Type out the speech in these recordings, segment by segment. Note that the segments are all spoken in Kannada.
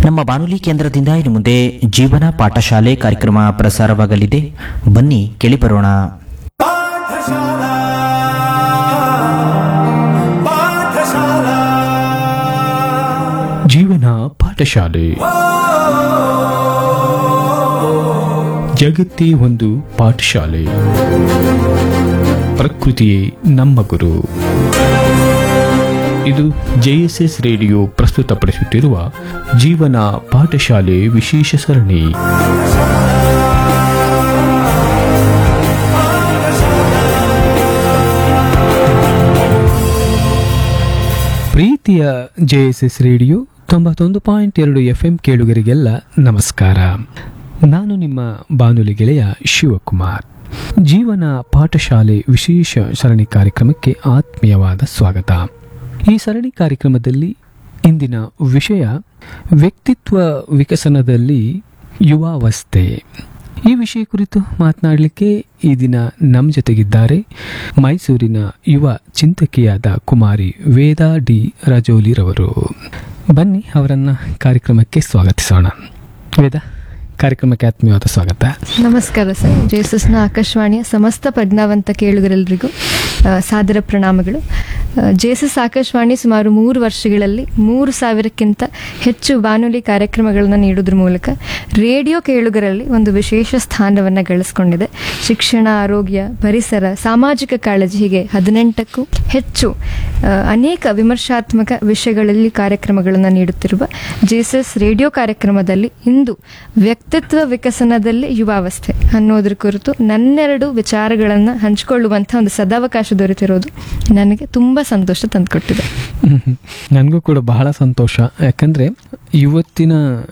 ನಮ್ಮ ಬಾನುಲಿ ಕೇಂದ್ರದಿಂದ ಇನ್ನು ಮುಂದೆ ಜೀವನ ಪಾಠಶಾಲೆ ಕಾರ್ಯಕ್ರಮ ಪ್ರಸಾರವಾಗಲಿದೆ ಬನ್ನಿ ಕೇಳಿಬರೋಣ ಪಾಠಶಾಲಾ ಪಾಠಶಾಲಾ ಜೀವನ ಪಾಠಶಾಲೆ ಜಗತ್ತೇ ಒಂದು ಪಾಠಶಾಲೆ ಪ್ರಕೃತಿಯೇ ನಮ್ಮ ಗುರು ಇದು ಜೆಎಸ್ಎಸ್ ರೇಡಿಯೋ ಪ್ರಸ್ತುತಪಡಿಸುತ್ತಿರುವ ಜೀವನ ಪಾಠಶಾಲೆ ವಿಶೇಷ ಸರಣಿ ಪ್ರೀತಿಯ ಜೆಎಸ್ಎಸ್ ರೇಡಿಯೋ ತೊಂಬತ್ತೊಂದು ಪಾಯಿಂಟ್ ಎರಡು ಎಫ್ ಎಂ ಕೇಳುಗರಿಗೆಲ್ಲ ನಮಸ್ಕಾರ ನಾನು ನಿಮ್ಮ ಬಾನುಲಿ ಗೆಳೆಯ ಶಿವಕುಮಾರ್ ಜೀವನ ಪಾಠಶಾಲೆ ವಿಶೇಷ ಸರಣಿ ಕಾರ್ಯಕ್ರಮಕ್ಕೆ ಆತ್ಮೀಯವಾದ ಸ್ವಾಗತ ಈ ಸರಣಿ ಕಾರ್ಯಕ್ರಮದಲ್ಲಿ ಇಂದಿನ ವಿಷಯ ವ್ಯಕ್ತಿತ್ವ ವಿಕಸನದಲ್ಲಿ ಯುವಾವಸ್ಥೆ ಈ ವಿಷಯ ಕುರಿತು ಮಾತನಾಡಲಿಕ್ಕೆ ಈ ದಿನ ನಮ್ಮ ಜೊತೆಗಿದ್ದಾರೆ ಮೈಸೂರಿನ ಯುವ ಚಿಂತಕಿಯಾದ ಕುಮಾರಿ ವೇದಾ ಡಿ ರಜೋಲಿರವರು ಬನ್ನಿ ಅವರನ್ನ ಕಾರ್ಯಕ್ರಮಕ್ಕೆ ಸ್ವಾಗತಿಸೋಣ ವೇದ ಕಾರ್ಯಕ್ರಮಕ್ಕೆ ಆತ್ಮೀಯವಾದ ಸ್ವಾಗತ ನಮಸ್ಕಾರ ಸರ್ ಜೇಸಸ್ನ ಆಕಾಶವಾಣಿಯ ಸಮಸ್ತ ಪ್ರಜ್ಞಾವಂತ ಕೇಳುಗರೆಲ್ಲರಿಗೂ ಆ, ಸಾದರ ಪ್ರಣಾಮಗಳು ಆ, ಜೇಸಸ್ ಆಕಾಶವಾಣಿ ಸುಮಾರು ಮೂರು ವರ್ಷಗಳಲ್ಲಿ ಮೂರು ಸಾವಿರಕ್ಕಿಂತ ಹೆಚ್ಚು ಬಾನುಲಿ ಕಾರ್ಯಕ್ರಮಗಳನ್ನು ನೀಡೋದ್ರ ಮೂಲಕ ರೇಡಿಯೋ ಕೇಳುಗರಲ್ಲಿ ಒಂದು ವಿಶೇಷ ಸ್ಥಾನವನ್ನು ಗಳಿಸ್ಕೊಂಡಿದೆ ಶಿಕ್ಷಣ ಆರೋಗ್ಯ ಪರಿಸರ ಸಾಮಾಜಿಕ ಕಾಳಜಿ ಹೀಗೆ ಹದಿನೆಂಟಕ್ಕೂ ಹೆಚ್ಚು ಆ, ಅನೇಕ ವಿಮರ್ಶಾತ್ಮಕ ವಿಷಯಗಳಲ್ಲಿ ಕಾರ್ಯಕ್ರಮಗಳನ್ನು ನೀಡುತ್ತಿರುವ ಜೇಸಸ್ ರೇಡಿಯೋ ಕಾರ್ಯಕ್ರಮದಲ್ಲಿ ಇಂದು ವ್ಯಕ್ತಿತ್ವ ವಿಕಸನದಲ್ಲಿ ಯುವಾವಸ್ಥೆ ಅನ್ನೋದ್ರ ಕುರಿತು ನನ್ನೆರಡು ವಿಚಾರಗಳನ್ನು ಹಂಚಿಕೊಳ್ಳುವಂಥ ಒಂದು ಸದಾವಕಾಶ ದೊರೆತಿರೋದು ನನಗೆ ತುಂಬ ಸಂತೋಷ ತಂದುಕೊಟ್ಟಿದೆ ನನಗೂ ಕೂಡ ಬಹಳ ಸಂತೋಷ ಯಾಕಂದರೆ ಇವತ್ತಿನ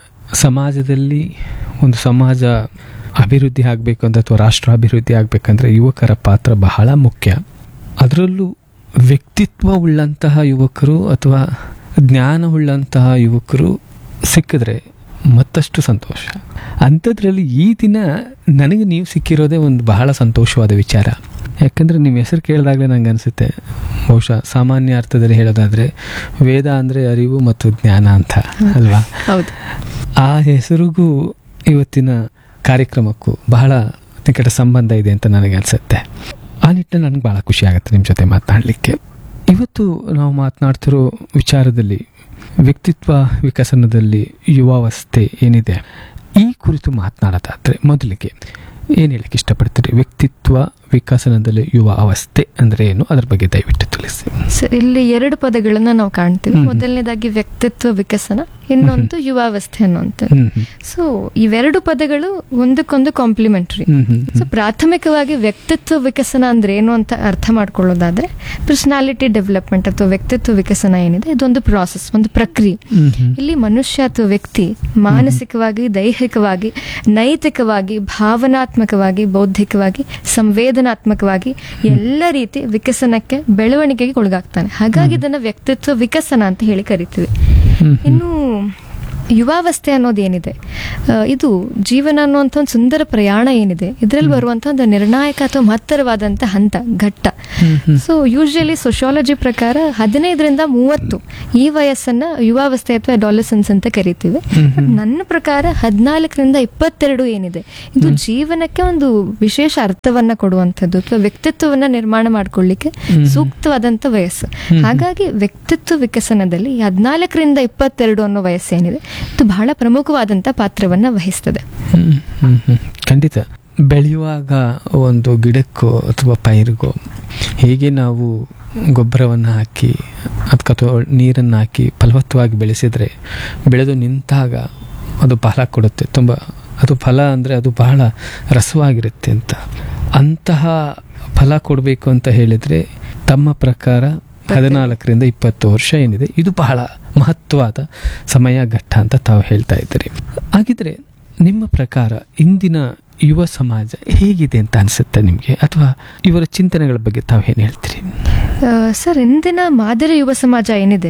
ಸಮಾಜದಲ್ಲಿ ಒಂದು ಸಮಾಜ ಅಭಿವೃದ್ಧಿ ಆಗಬೇಕು ಅಂತ ಅಥವಾ ರಾಷ್ಟ್ರ ಅಭಿವೃದ್ಧಿ ಆಗಬೇಕಂದ್ರೆ ಯುವಕರ ಪಾತ್ರ ಬಹಳ ಮುಖ್ಯ ಅದರಲ್ಲೂ ವ್ಯಕ್ತಿತ್ವ ಉಳ್ಳಂತಹ ಯುವಕರು ಅಥವಾ ಜ್ಞಾನವುಳ್ಳಂತಹ ಯುವಕರು ಸಿಕ್ಕಿದ್ರೆ ಮತ್ತಷ್ಟು ಸಂತೋಷ ಅಂಥದ್ರಲ್ಲಿ ಈ ದಿನ ನನಗೆ ನೀವು ಸಿಕ್ಕಿರೋದೇ ಒಂದು ಬಹಳ ಸಂತೋಷವಾದ ವಿಚಾರ ಯಾಕಂದರೆ ನಿಮ್ಮ ಹೆಸರು ಕೇಳಿದಾಗಲೇ ನಂಗೆ ಅನಿಸುತ್ತೆ ಬಹುಶಃ ಸಾಮಾನ್ಯ ಅರ್ಥದಲ್ಲಿ ಹೇಳೋದಾದರೆ ವೇದ ಅಂದರೆ ಅರಿವು ಮತ್ತು ಜ್ಞಾನ ಅಂತ ಅಲ್ವಾ ಹೌದು ಆ ಹೆಸರಿಗೂ ಇವತ್ತಿನ ಕಾರ್ಯಕ್ರಮಕ್ಕೂ ಬಹಳ ನಿಕಟ ಸಂಬಂಧ ಇದೆ ಅಂತ ನನಗೆ ಅನಿಸುತ್ತೆ ಆ ನಿಟ್ಟಿನಲ್ಲಿ ನನಗೆ ಭಾಳ ಖುಷಿ ಆಗುತ್ತೆ ನಿಮ್ಮ ಜೊತೆ ಮಾತನಾಡಲಿಕ್ಕೆ ಇವತ್ತು ನಾವು ಮಾತನಾಡ್ತಿರೋ ವಿಚಾರದಲ್ಲಿ ವ್ಯಕ್ತಿತ್ವ ವಿಕಸನದಲ್ಲಿ ಯುವಾವಸ್ಥೆ ಏನಿದೆ ಈ ಕುರಿತು ಮಾತನಾಡೋದಾದರೆ ಮೊದಲಿಗೆ ಏನು ಹೇಳಕ್ಕೆ ಇಷ್ಟಪಡ್ತೀರಿ ವ್ಯಕ್ತಿತ್ವ ವಿಕಸನದಲ್ಲಿ ಯುವ ಅವಸ್ಥೆ ಅಂದರೆ ಏನು ಅದ್ರ ಬಗ್ಗೆ ದಯವಿಟ್ಟು ತಿಳಿಸಿ ಸರ್ ಇಲ್ಲಿ ಎರಡು ಪದಗಳನ್ನು ನಾವು ಕಾಣ್ತೀವಿ ಹ್ಮ್. ಮೊದಲನೇದಾಗಿ ವ್ಯಕ್ತಿತ್ವ ವಿಕಸನ ಇನ್ನೊಂದು ಯುವಾವಸ್ಥೆ ಅನ್ನುವಂಥದ್ದು ಹ್ಮ್ ಹ್ಮ್. ಸೊ ಇವೆರಡು ಪದಗಳು ಒಂದಕ್ಕೊಂದು ಕಾಂಪ್ಲಿಮೆಂಟರಿ ಹ್ಮ್ ಹ್ಮ್ ಸೊ ಪ್ರಾಥಮಿಕವಾಗಿ ವ್ಯಕ್ತಿತ್ವ ವಿಕಸನ ಅಂದ್ರೆ ಏನು ಅಂತ ಅರ್ಥ ಮಾಡ್ಕೊಳ್ಳೋದಾದ್ರೆ ಪರ್ಸನಾಲಿಟಿ ಡೆವಲಪ್ಮೆಂಟ್ ಅಥವಾ ವ್ಯಕ್ತಿತ್ವ ವಿಕಸನ ಏನಿದೆ ಇದೊಂದು ಪ್ರಾಸೆಸ್ ಒಂದು ಪ್ರಕ್ರಿಯೆ ಹ್ಮ್ ಹ್ಮ್. ಇಲ್ಲಿ ಮನುಷ್ಯ ಅಥವಾ ವ್ಯಕ್ತಿ ಮಾನಸಿಕವಾಗಿ ದೈಹಿಕವಾಗಿ ನೈತಿಕವಾಗಿ ಭಾವನಾತ್ಮಕವಾಗಿ ಬೌದ್ಧಿಕವಾಗಿ ಸಂವೇದನಾತ್ಮಕವಾಗಿ ಎಲ್ಲ ರೀತಿ ವಿಕಸನಕ್ಕೆ ಬೆಳವಣಿಗೆಗೆ ಒಳಗಾಗ್ತಾನೆ ಹಾಗಾಗಿ ಇದನ್ನ ವ್ಯಕ್ತಿತ್ವ ವಿಕಸನ ಅಂತ ಹೇಳಿ ಕರಿತೀವಿ ಹ್ಮ್ ಹ್ಮ್. ಇನ್ನು ಯುವಾವಸ್ಥೆ ಅನ್ನೋದೇನಿದೆ ಆ, ಇದು ಜೀವನ ಅನ್ನುವಂಥ ಒಂದು ಸುಂದರ ಪ್ರಯಾಣ ಏನಿದೆ ಇದರಲ್ಲಿ ಬರುವಂಥ ಒಂದು ನಿರ್ಣಾಯಕ ಅಥವಾ ಮಹತ್ತರವಾದಂಥ ಹಂತ ಘಟ್ಟ hmm hmm. So usually sociology ಪ್ರಕಾರ ಹದಿನೈದರಿಂದ ಮೂವತ್ತು ಈ ವಯಸ್ಸನ್ನ ಯುವಾವಸ್ಥೆ ಅಥವಾ ಅಡಾಲಸೆನ್ಸ್ ಅಂತ ಕರಿತೀವಿ ಹ್ಮ್ ಬಟ್ ನನ್ನ ಪ್ರಕಾರ ಹದಿನಾಲ್ಕರಿಂದ ಇಪ್ಪತ್ತೆರಡು ಏನಿದೆ ಇದು ಜೀವನಕ್ಕೆ ಒಂದು ವಿಶೇಷ ಅರ್ಥವನ್ನ ಕೊಡುವಂಥದ್ದು ಅಥವಾ ವ್ಯಕ್ತಿತ್ವವನ್ನ ನಿರ್ಮಾಣ ಮಾಡ್ಕೊಳ್ಳಿಕ್ಕೆ ಹ್ಮ್. ಸೂಕ್ತವಾದಂಥ ವಯಸ್ಸು ಹ್ಮ್. ಹಾಗಾಗಿ ವ್ಯಕ್ತಿತ್ವ ವಿಕಸನದಲ್ಲಿ ಈ ಹದಿನಾಲ್ಕರಿಂದ ಇಪ್ಪತ್ತೆರಡು ಅನ್ನೋ ವಯಸ್ಸೇನಿದೆ ಇದು ಬಹಳ ಪ್ರಮುಖವಾದಂಥ ಪಾತ್ರವನ್ನ ವಹಿಸ್ತದೆ ಹ್ಮ್, ಹ್ಮ್, ಹ್ಮ್. ಖಂಡಿತ ಬೆಳೆಯುವಾಗ ಒಂದು ಗಿಡಕ್ಕೋ ಅಥವಾ ಪೈರಿಗೋ ಹೇಗೆ ನಾವು ಗೊಬ್ಬರವನ್ನು ಹಾಕಿ ಅದಕ್ಕೆ ಅಥವಾ ನೀರನ್ನು ಹಾಕಿ ಫಲವತ್ತವಾಗಿ ಬೆಳೆಸಿದರೆ ಬೆಳೆದು ನಿಂತಾಗ ಅದು ಫಲ ಕೊಡುತ್ತೆ ತುಂಬ ಅದು ಫಲ ಅಂದರೆ ಅದು ಬಹಳ ರಸವಾಗಿರುತ್ತೆ ಅಂತ ಅಂತಹ ಫಲ ಕೊಡಬೇಕು ಅಂತ ಹೇಳಿದರೆ ತಮ್ಮ ಪ್ರಕಾರ ಹದಿನಾಲ್ಕರಿಂದ ಇಪ್ಪತ್ತು ವರ್ಷ ಏನಿದೆ ಇದು ಬಹಳ ಮಹತ್ವವಾದ ಸಮಯ ಘಟ್ಟ ಅಂತ ತಾವು ಹೇಳ್ತಾ ಇದ್ದೀರಿ ಹಾಗಿದ್ರೆ ನಿಮ್ಮ ಪ್ರಕಾರ ಇಂದಿನ ಯುವ ಸಮಾಜ ಹೇಗಿದೆ ಅಂತ ಅನಿಸುತ್ತೆ ನಿಮಗೆ ಅಥವಾ ಇವರ ಚಿಂತನೆಗಳ ಬಗ್ಗೆ ತಾವು ಏನು ಹೇಳ್ತೀರಿ ಆ, ಸರ್ ಇಂದಿನ ಮಾದರಿ ಯುವ ಸಮಾಜ ಏನಿದೆ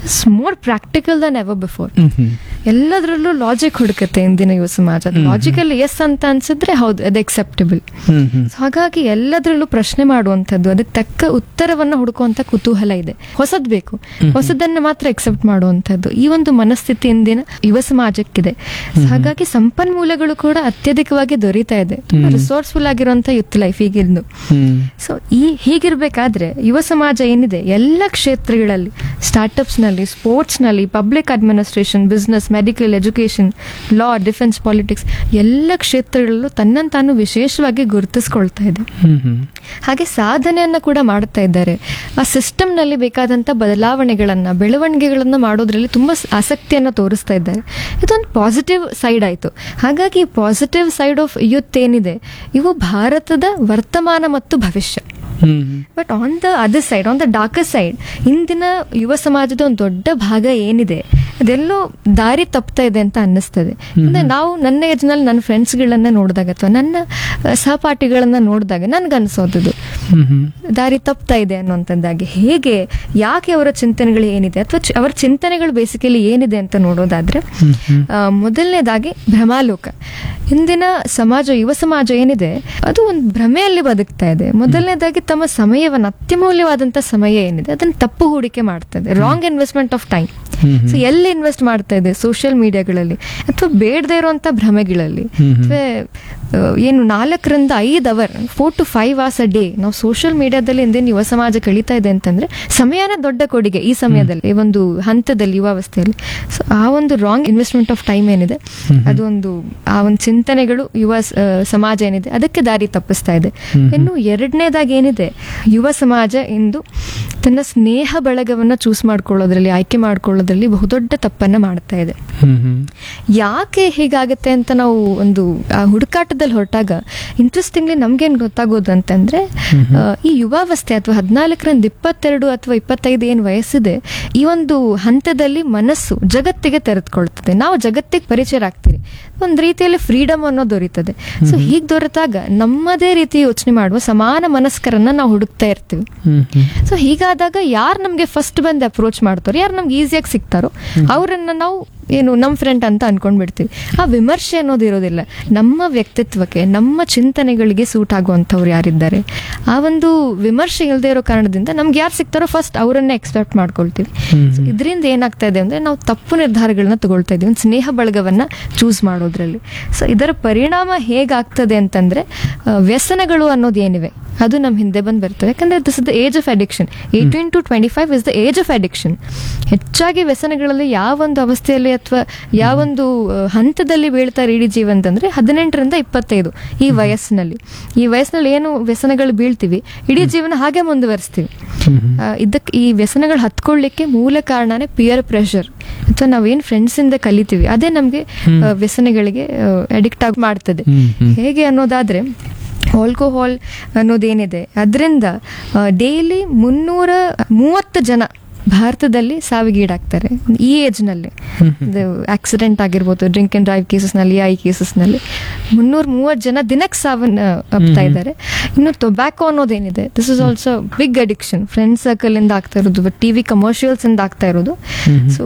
more practical than ever before hmm hmm ಎಲ್ಲದರಲ್ಲೂ ಲಾಜಿಕ್ ಹುಡುಕತ್ತೆ ಇಂದಿನ ಯುವ ಸಮಾಜ ಲಾಜಿಕಲ್ ಎಸ್ ಅಂತ ಅನ್ಸಿದ್ರೆ ಹೌದು ಅದು ಎಕ್ಸೆಪ್ಟಬಲ್ ಹ್ಮ್ ಹ್ಮ್ ಹಾಗಾಗಿ ಎಲ್ಲದರಲ್ಲೂ ಪ್ರಶ್ನೆ ಮಾಡುವಂಥದ್ದು ಅದಕ್ಕೆ ತಕ್ಕ ಉತ್ತರವನ್ನ ಹುಡುಕುವಂತ ಕುತೂಹಲ ಇದೆ ಹೊಸದ್ ಬೇಕು ಹೊಸದನ್ನ ಮಾತ್ರ ಎಕ್ಸೆಪ್ಟ್ ಮಾಡುವಂಥದ್ದು ಈ ಒಂದು ಮನಸ್ಥಿತಿ ಇಂದಿನ ಯುವ ಸಮಾಜಕ್ಕಿದೆ ಹಾಗಾಗಿ ಸಂಪನ್ಮೂಲಗಳು ಕೂಡ ಅತ್ಯಧಿಕವಾಗಿ ದೊರೀತಾ ಇದೆ ರಿಸೋರ್ಸ್ಫುಲ್ ಆಗಿರುವಂತ ಯುತ್ ಲೈಫ್ ಈಗಿಂದು ಹ್ಮ್ ಸೊ ಈ ಹೀಗಿರ್ಬೇಕಾದ್ರೆ ಯುವ ಸಮಾಜ ಏನಿದೆ ಎಲ್ಲ ಕ್ಷೇತ್ರಗಳಲ್ಲಿ ಸ್ಟಾರ್ಟ್ಅಪ್ಸ್ ನಲ್ಲಿ ಸ್ಪೋರ್ಟ್ಸ್ ನಲ್ಲಿ public administration business medical education law defence politics ಎಲ್ಲ ಕ್ಷೇತ್ರಗಳಲ್ಲೂ ತನ್ನನ್ನು ತಾನು ವಿಶೇಷವಾಗಿ ಗುರುತಿಸ್ಕೊಳ್ತಾ ಇದೆ ಹ್ಮ್ ಹ್ಮ್ ಹಾಗೆ ಸಾಧನೆಯನ್ನ ಕೂಡ ಮಾಡುತ್ತಾ ಇದ್ದಾರೆ ಆ ಸಿಸ್ಟಮ್ ನಲ್ಲಿ ಬೇಕಾದಂತ ಬದಲಾವಣೆಗಳನ್ನ ಬೆಳವಣಿಗೆಗಳನ್ನ ಮಾಡೋದ್ರಲ್ಲಿ ತುಂಬಾ ಸ್- ಆಸಕ್ತಿಯನ್ನ ತೋರಿಸ್ತಾ ಇದ್ದಾರೆ ಇದೊಂದು ಪಾಸಿಟಿವ್ ಸೈಡ್ ಆಯ್ತು ಹಾಗಾಗಿ ಪಾಸಿಟಿವ್ ಸೈಡ್ ಆಫ್ ಯೂತ್ ಏನಿದೆ ಇವು ಭಾರತದ ವರ್ತಮಾನ ಮತ್ತು ಭವಿಷ್ಯ hmm but on the other side on the darker side ಇಂದಿನ ಯುವ ಸಮಾಜದ ಒಂದು ದೊಡ್ಡ ಭಾಗ ಏನಿದೆ ಅದೆಲ್ಲೋ ದಾರಿ ತಪ್ತಾ ಇದೆ ಅಂತ ಅನ್ನಿಸ್ತದೆ ಅಂದ್ರೆ ನಾವು ನನ್ನ ಏಜ್ನಲ್ಲಿ ನನ್ನ ಫ್ರೆಂಡ್ಸ್ಗಳನ್ನ ನೋಡಿದಾಗ ಅಥವಾ ನನ್ನ ಆ, ಸಹಪಾಠಿಗಳನ್ನ ನೋಡಿದಾಗ ನನ್ಗನ್ಸೋದು ಹ್ಮ್ ಹ್ಮ್ ದಾರಿ ತಪ್ತಾ ಇದೆ ಅನ್ನುವಂಥದ್ದಾಗಿ ಹೇಗೆ ಯಾಕೆ ಅವರ ಚಿಂತನೆಗಳು ಏನಿದೆ ಅಥವಾ ಚಿ- ಅವರ ಚಿಂತನೆಗಳು ಬೇಸಿಕಲಿ ಏನಿದೆ ಅಂತ ನೋಡೋದಾದ್ರೆ ಆ, ಮೊದಲನೇದಾಗಿ ಭ್ರಮಾಲೋಕ ಇಂದಿನ ಸಮಾಜ ಯುವ ಸಮಾಜ ಏನಿದೆ ಅದು ಒಂದು ಭ್ರಮೆಯಲ್ಲಿ ಬದುಕ್ತಾ ಇದೆ ಮೊದಲನೇದಾಗಿ ತಮ್ಮ ಸಮಯವನ್ನು ಅತ್ಯಮೂಲ್ಯವಾದಂಥ ಸಮಯ ಏನಿದೆ ಅದನ್ನು ತಪ್ಪು ಹೂಡಿಕೆ ಮಾಡ್ತಾ ಇದೆ wrong investment of time so ಎಲ್ಲಿ ಇನ್ವೆಸ್ಟ್ ಮಾಡ್ತಾ ಇದೆ ಸೋಷಿಯಲ್ ಮೀಡಿಯಾಗಳಲ್ಲಿ ಅಥವಾ ಬೇಡದೇ ಇರುವಂತ ಭ್ರಮೆಗಳಲ್ಲಿ ಅಥವಾ ಆ, ಏನು ನಾಲ್ಕರಿಂದ ಐದು hour four to five hours a day ನಾವು ಸೋಷಿಯಲ್ ಮೀಡಿಯಾದಲ್ಲಿ ಇಂದೇನು ಯುವ ಸಮಾಜ ಕಳೀತಾ ಇದೆ ಅಂತಂದ್ರೆ ಸಮಯನ ದೊಡ್ಡ ಕೊಡುಗೆ ಈ ಸಮಯದಲ್ಲಿ ಈ ಒಂದು ಹಂತದಲ್ಲಿ ಯುವಾವಸ್ಥೆಯಲ್ಲಿ ಸೊ ಆ ಒಂದು ರಾಂಗ್ ಇನ್ವೆಸ್ಟ್ಮೆಂಟ್ ಆಫ್ ಟೈಮ್ ಏನಿದೆ ಅದು ಒಂದು ಆ ಒಂದು ಚಿಂತನೆಗಳು ಯುವ ಸ- ಆ, ಸಮಾಜ ಏನಿದೆ ಅದಕ್ಕೆ ದಾರಿ ತಪ್ಪಿಸ್ತಾ ಇದೆ ಇನ್ನು ಎರಡನೇದಾಗಿ ಏನಿದೆ ಯುವ ಸಮಾಜ ಇಂದು ತನ್ನ ಸ್ನೇಹ ಬಳಗವನ್ನ ಚೂಸ್ ಮಾಡ್ಕೊಳ್ಳೋದ್ರಲ್ಲಿ ಆಯ್ಕೆ ಮಾಡ್ಕೊಳ್ಳೋದ್ರಲ್ಲಿ ಬಹುದೊಡ್ಡ ತಪ್ಪನ್ನ ಮಾಡ್ತಾ ಇದೆ ಹ್ಮ್ ಹ್ಮ್ ಯಾಕೆ ಹೀಗಾಗುತ್ತೆ ಅಂತ ನಾವು ಒಂದು ಆ ಹುಡುಕಾಟದಲ್ಲಿ ಹೊರಟಾಗ ಇಂಟ್ರೆಸ್ಟಿಂಗ್ಲಿ ನಮ್ಗೇನು ಗೊತ್ತಾಗೋದು ಅಂತಂದ್ರೆ ಆ, ಈ ಯುವಾವಸ್ಥೆ ಅಥವಾ ಹದಿನಾಲ್ಕರಿಂದ ಇಪ್ಪತ್ತೆರಡು ಅಥವಾ ಇಪ್ಪತ್ತೈದು ಏನು ವಯಸ್ಸಿದೆ ಈ ಒಂದು ಹಂತದಲ್ಲಿ ಮನಸ್ಸು ಜಗತ್ತಿಗೆ ತೆರೆದುಕೊಳ್ತದೆ ನಾವು ಜಗತ್ತಿಗೆ ಪರಿಚಯ ಆಗ್ತೀರಿ ಒಂದು ರೀತಿಯಲ್ಲಿ ಫ್ರೀಡಮ್ ಅನ್ನೋದು ದೊರೀತದೆ ಸೊ ಹೀಗೆ ದೊರೆತಾಗ ನಮ್ಮದೇ ರೀತಿ ಯೋಚನೆ ಮಾಡುವ ಸಮಾನ ಮನಸ್ಕರನ್ನ ನಾವು ಹುಡುಕ್ತಾ ಇರ್ತೀವಿ ಹ್ಮ್ ಹ್ಮ್ ಸೊ ಹೀಗಾದಾಗ ಯಾರು ನಮಗೆ ಫಸ್ಟ್ ಬಂದು ಅಪ್ರೋಚ್ ಮಾಡ್ತಾರೋ ಯಾರು ನಮ್ಗೆ ಈಸಿಯಾಗಿ ಸಿಗ್ತಾರೋ ಅವರನ್ನ ನಾವು ಏನು ನಮ್ಮ ಫ್ರೆಂಡ್ ಅಂತ ಅನ್ಕೊಂಡ್ ಬಿಡ್ತೀವಿ ಆ ವಿಮರ್ಶೆ ಅನ್ನೋದು ಇರೋದಿಲ್ಲ ನಮ್ಮ ವ್ಯಕ್ತಿತ್ವಕ್ಕೆ ನಮ್ಮ ಚಿಂತನೆಗಳಿಗೆ ಸೂಟ್ ಆಗುವಂಥವ್ರು ಯಾರಿದ್ದಾರೆ ಆ ಒಂದು ವಿಮರ್ಶೆ ಇಲ್ಲದೆ ಇರೋ ಕಾರಣದಿಂದ ನಮ್ಗೆ ಯಾರು ಸಿಗ್ತಾರೋ ಫಸ್ಟ್ ಅವರನ್ನೇ ಎಕ್ಸ್ಪೆಕ್ಟ್ ಮಾಡ್ಕೊಳ್ತೀವಿ So ಇದರಿಂದ ಏನಾಗ್ತಾ ಇದೆ ಅಂದ್ರೆ ನಾವು ತಪ್ಪು ನಿರ್ಧಾರಗಳನ್ನ ತಗೊಳ್ತಾ ಇದೀವಿ ಒಂದು ಸ್ನೇಹ ಬಳಗವನ್ನ ಚೂಸ್ ಮಾಡೋದ್ರಲ್ಲಿ ಸೊ ಇದರ ಪರಿಣಾಮ ಹೇಗಾಗ್ತದೆ ಅಂತಂದ್ರೆ ಆ, ವ್ಯಸನಗಳು ಅನ್ನೋದು ಏನಿವೆ ಅದು ನಮ್ಮ ಹಿಂದೆ ಬಂದು ಬರ್ತವೆ ಯಾಕಂದ್ರೆ this is the age of addiction eighteen to twenty five is the age of addiction ಹೆಚ್ಚಾಗಿ ವ್ಯಸನಗಳಲ್ಲಿ ಯಾವೊಂದು ಅವಸ್ಥೆಯಲ್ಲಿ ಅಥವಾ ಯಾವೊಂದು ಆ, ಹಂತದಲ್ಲಿ ಬೀಳ್ತಾರೆ ಇಡೀ ಜೀವನದಂದ್ರೆ ಹದಿನೆಂಟರಿಂದ ಇಪ್ಪತ್ತೈದು ಈ ವಯಸ್ಸಿನಲ್ಲಿ ಈ ವಯಸ್ಸಿನಲ್ಲಿ ಏನು ವ್ಯಸನಗಳು ಬೀಳ್ತೀವಿ ಇಡೀ ಜೀವನ ಹಾಗೆ ಮುಂದುವರಿಸ್ತೀವಿ ಆ, ಇದಕ್ಕೆ ಈ ವ್ಯಸನಗಳು ಹತ್ಕೊಳ್ಳಿಕ್ಕೆ ಮೂಲ ಕಾರಣನೇ ಪಿಯರ್ ಪ್ರೆಷರ್ ಅಥವಾ ನಾವೇನು ಫ್ರೆಂಡ್ಸಿಂದ ಕಲಿತೀವಿ ಅದೇ ನಮಗೆ ವ್ಯಸನಗಳಿಗೆ ಅಡಿಕ್ಟ್ ಆಗಿ ಮಾಡ್ತದೆ ಹ್ಮ್, ಹ್ಮ್. ಹೇಗೆ ಅನ್ನೋದಾದ್ರೆ ಆಲ್ಕೋಹಾಲ್ ಅನ್ನೋದೇನಿದೆ ಅದರಿಂದ ಡೈಲಿ ಮುನ್ನೂರ ಮೂವತ್ತು ಜನ ಭಾರತದಲ್ಲಿ ಸಾವಿಗೀಡಾಗ್ತಾರೆ ಈ ಏಜ್ನಲ್ಲಿ ಆಕ್ಸಿಡೆಂಟ್ ಆಗಿರ್ಬೋದು ಡ್ರಿಂಕ್ ಅಂಡ್ ಡ್ರೈವ್ ಕೇಸಸ್ನಲ್ಲಿ ಐ ಕೇಸಸ್ನಲ್ಲಿ ಮುನ್ನೂರ ಮೂವತ್ತು ಜನ ದಿನಕ್ಕೆ ಸಾವನ್ನ ಅಪ್ತಾ ಇದ್ದಾರೆ ಇನ್ನು ಟೊಬ್ಯಾಕೋ ಅನ್ನೋದೇನಿದೆ this is also big addiction friend circle ಇಂದ ಆಗ್ತಾ ಇರೋದು ಟಿವಿ ಕಮರ್ಷಿಯಲ್ಸ್ ಇಂದ ಆಗ್ತಾ ಇರೋದು ಸೊ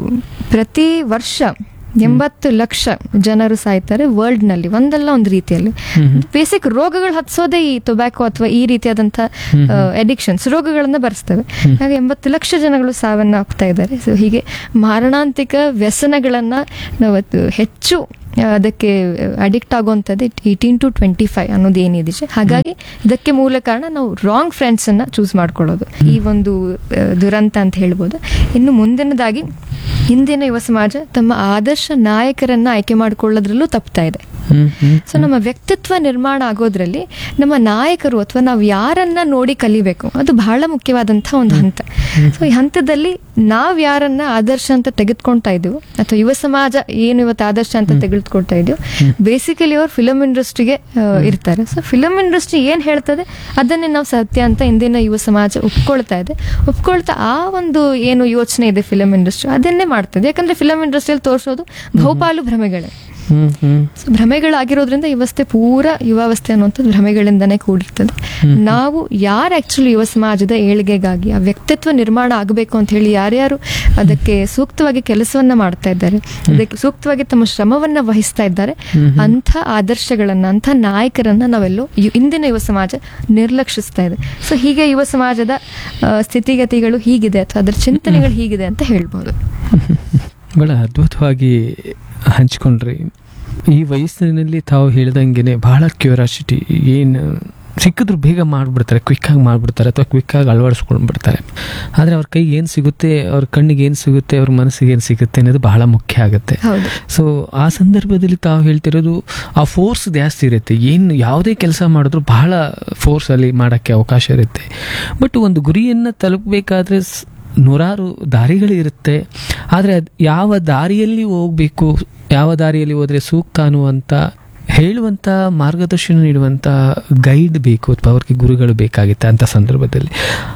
ಪ್ರತಿ ವರ್ಷ ಎಂಬತ್ತು ಲಕ್ಷ ಜನರು ಸಾಯ್ತಾರೆ ವರ್ಲ್ಡ್ ನಲ್ಲಿ ಒಂದಲ್ಲ ಒಂದು ರೀತಿಯಲ್ಲಿ ಬೇಸಿಕ್ ರೋಗಗಳು ಹತ್ಸೋದೇ ಈ ಟೊಬ್ಯಾಕೋ ಅಥವಾ ಈ ರೀತಿಯಾದಂಥ ಅಡಿಕ್ಷನ್ಸ್ ರೋಗಗಳನ್ನ ಬರೆಸ್ತವೆ ಹಾಗೆ ಎಂಬತ್ತು ಲಕ್ಷ ಜನಗಳು ಸಾವನ್ನ ಆಗ್ತಾ ಇದ್ದಾರೆ ಸೊ ಹೀಗೆ ಮಾರಣಾಂತಿಕ ವ್ಯಸನಗಳನ್ನ ನಾವತ್ತು ಹೆಚ್ಚು ಆ, ಅದಕ್ಕೆ ಅಡಿಕ್ಟ್ ಆಗುವಂಥದ್ದು ಏಯ್ಟೀನ್ ಟು ಟ್ವೆಂಟಿ ಫೈವ್ ಅನ್ನೋದು ಏನಿದೆ ಹಾಗಾಗಿ ಇದಕ್ಕೆ ಮೂಲ ಕಾರಣ ನಾವು ರಾಂಗ್ ಫ್ರೆಂಡ್ಸ್ ಅನ್ನ ಚೂಸ್ ಮಾಡ್ಕೊಳ್ಳೋದು ಈ ಒಂದು ಆ, ದುರಂತ ಅಂತ ಹೇಳ್ಬೋದು ಇನ್ನು ಮುಂದಿನದಾಗಿ ಇಂದಿನ ಯುವ ಸಮಾಜ ತಮ್ಮ ಆದರ್ಶ ನಾಯಕರನ್ನ ಆಯ್ಕೆ ಮಾಡ್ಕೊಳ್ಳೋದ್ರಲ್ಲೂ ತಪ್ತಾ ಇದೆ ಹ್ಮ್ ಹ್ಮ್ ಸೊ ನಮ್ಮ ವ್ಯಕ್ತಿತ್ವ ನಿರ್ಮಾಣ ಆಗೋದ್ರಲ್ಲಿ ನಮ್ಮ ನಾಯಕರು ಅಥವಾ ನಾವು ಯಾರನ್ನ ನೋಡಿ ಕಲಿಬೇಕು ಅದು ಬಹಳ ಮುಖ್ಯವಾದಂತಹ ಒಂದು ಹಂತ ಸೊ ಈ ಹಂತದಲ್ಲಿ ನಾವ್ ಯಾರನ್ನ ಆದರ್ಶ ಅಂತ ತೆಗೆದುಕೊಳ್ತಾ ಇದೀವೋ ಅಥವಾ ಯುವ ಸಮಾಜ ಏನು ಇವತ್ತು ಆದರ್ಶ ಅಂತ ತೆಗೆದುಕೊಳ್ತಾ ಇದೆಯೋ ಬೇಸಿಕಲಿ ಅವ್ರು ಫಿಲಮ್ ಇಂಡಸ್ಟ್ರಿಗೆ ಇರ್ತಾರೆ ಸೊ ಫಿಲಮ್ ಇಂಡಸ್ಟ್ರಿ ಏನ್ ಹೇಳ್ತದೆ ಅದನ್ನೇ ನಾವು ಸತ್ಯ ಅಂತ ಇಂದಿನ ಯುವ ಸಮಾಜ ಒಪ್ಕೊಳ್ತಾ ಇದೆ ಒಪ್ಕೊಳ್ತಾ ಆ ಒಂದು ಏನು ಯೋಚನೆ ಇದೆ ಫಿಲಮ್ ಇಂಡಸ್ಟ್ರಿ ಅದನ್ನೇ ಮಾಡ್ತದೆ ಯಾಕಂದ್ರೆ ಫಿಲಮ್ ಇಂಡಸ್ಟ್ರಿಯಲ್ಲಿ ತೋರಿಸೋದು ಬಹುಪಾಲು ಭ್ರಮೆಗಳೇ ಹ್ಮ್ ಹ್ಮ್ ಸೊ ಭ್ರಮೆಗಳಾಗಿರೋದ್ರಿಂದ ಯುವಸ್ಥೆ ಪೂರ ಯುವಾವಸ್ಥೆ ಅನ್ನುವಂಥದ್ದು ಭ್ರಮೆಗಳಿಂದನೇ ಕೂಡಿರ್ತದೆ ನಾವು ಯಾರು ಆಕ್ಚುಲಿ ಯುವ ಸಮಾಜದ ಏಳಿಗೆಗಾಗಿ ಆ ವ್ಯಕ್ತಿತ್ವ ನಿರ್ಮಾಣ ಆಗಬೇಕು ಅಂತ ಹೇಳಿ ಯಾರು ಯಾರ್ಯಾರು ಅದಕ್ಕೆ ಸೂಕ್ತವಾಗಿ ಕೆಲಸವನ್ನ ಮಾಡ್ತಾ ಇದ್ದಾರೆ ಅದಕ್ಕೆ ಸೂಕ್ತವಾಗಿ ತಮ್ಮ ಶ್ರಮವನ್ನ ವಹಿಸ್ತಾ ಇದ್ದಾರೆ ಅಂಥ ಆದರ್ಶಗಳನ್ನ ಅಂಥ ನಾಯಕರನ್ನ ನಾವೆಲ್ಲೋ ಯು- ಇಂದಿನ ಯುವ ಸಮಾಜ ನಿರ್ಲಕ್ಷಿಸ್ತಾ ಇದೆ ಸೊ ಹೀಗೆ ಯುವ ಸಮಾಜದ ಆ, ಸ್ಥಿತಿಗತಿಗಳು ಹೀಗಿದೆ ಅಥವಾ ಅದರ ಚಿಂತನೆಗಳು ಹೀಗಿದೆ ಅಂತ ಹೇಳ್ಬೋದು ಭಾಳ ಅದ್ಭುತವಾಗಿ ಹಂಚ್ಕೊಂಡ್ರಿ ಈ ವಯಸ್ಸಿನಲ್ಲಿ ತಾವು ಹೇಳ್ದಂಗೆನೆ ಬಹಳ ಕ್ಯೂರಾಸಿಟಿ ಏನು ಸಿಕ್ಕಿದ್ರು ಬೇಗ ಮಾಡಿಬಿಡ್ತಾರೆ ಕ್ವಿಕ್ಕಾಗಿ ಮಾಡಿಬಿಡ್ತಾರೆ ಅಥವಾ ಕ್ವಿಕ್ಕಾಗಿ ಅಳವಡಿಸ್ಕೊಂಡ್ಬಿಡ್ತಾರೆ ಆದರೆ ಅವ್ರ ಕೈಗೆ ಏನು ಸಿಗುತ್ತೆ ಅವ್ರ ಕಣ್ಣಿಗೆ ಏನು ಸಿಗುತ್ತೆ ಅವ್ರ ಮನಸ್ಸಿಗೆ ಏನು ಸಿಗುತ್ತೆ ಅನ್ನೋದು ಬಹಳ ಮುಖ್ಯ ಆಗುತ್ತೆ ಹೌದು ಸೊ ಆ ಸಂದರ್ಭದಲ್ಲಿ ತಾವು ಹೇಳ್ತಿರೋದು ಆ ಫೋರ್ಸ್ ಜಾಸ್ತಿ ಇರುತ್ತೆ ಏನು ಯಾವುದೇ ಕೆಲಸ ಮಾಡಿದ್ರು ಬಹಳ ಫೋರ್ಸಲ್ಲಿ ಮಾಡೋಕ್ಕೆ ಅವಕಾಶ ಇರುತ್ತೆ ಬಟ್ ಒಂದು ಗುರಿಯನ್ನು ತಲುಪಬೇಕಾದ್ರೆ ಸ್- ನೂರಾರು ದಾರಿಗಳಿರುತ್ತೆ ಆದರೆ ಅದು ಯಾವ ದಾರಿಯಲ್ಲಿ ಹೋಗಬೇಕು ಯಾವ ದಾರಿಯಲ್ಲಿ ಹೋದರೆ ಸೂಕ್ತ ಅನ್ನುವಂಥ ಹೇಳುವಂಥ ಮಾರ್ಗದರ್ಶನ ನೀಡುವಂಥ ಗೈಡ್ ಬೇಕು ಅಥವಾ ಅವ್ರಿಗೆ ಗುರುಗಳು ಬೇಕಾಗುತ್ತೆ ಅಂಥ ಸಂದರ್ಭದಲ್ಲಿ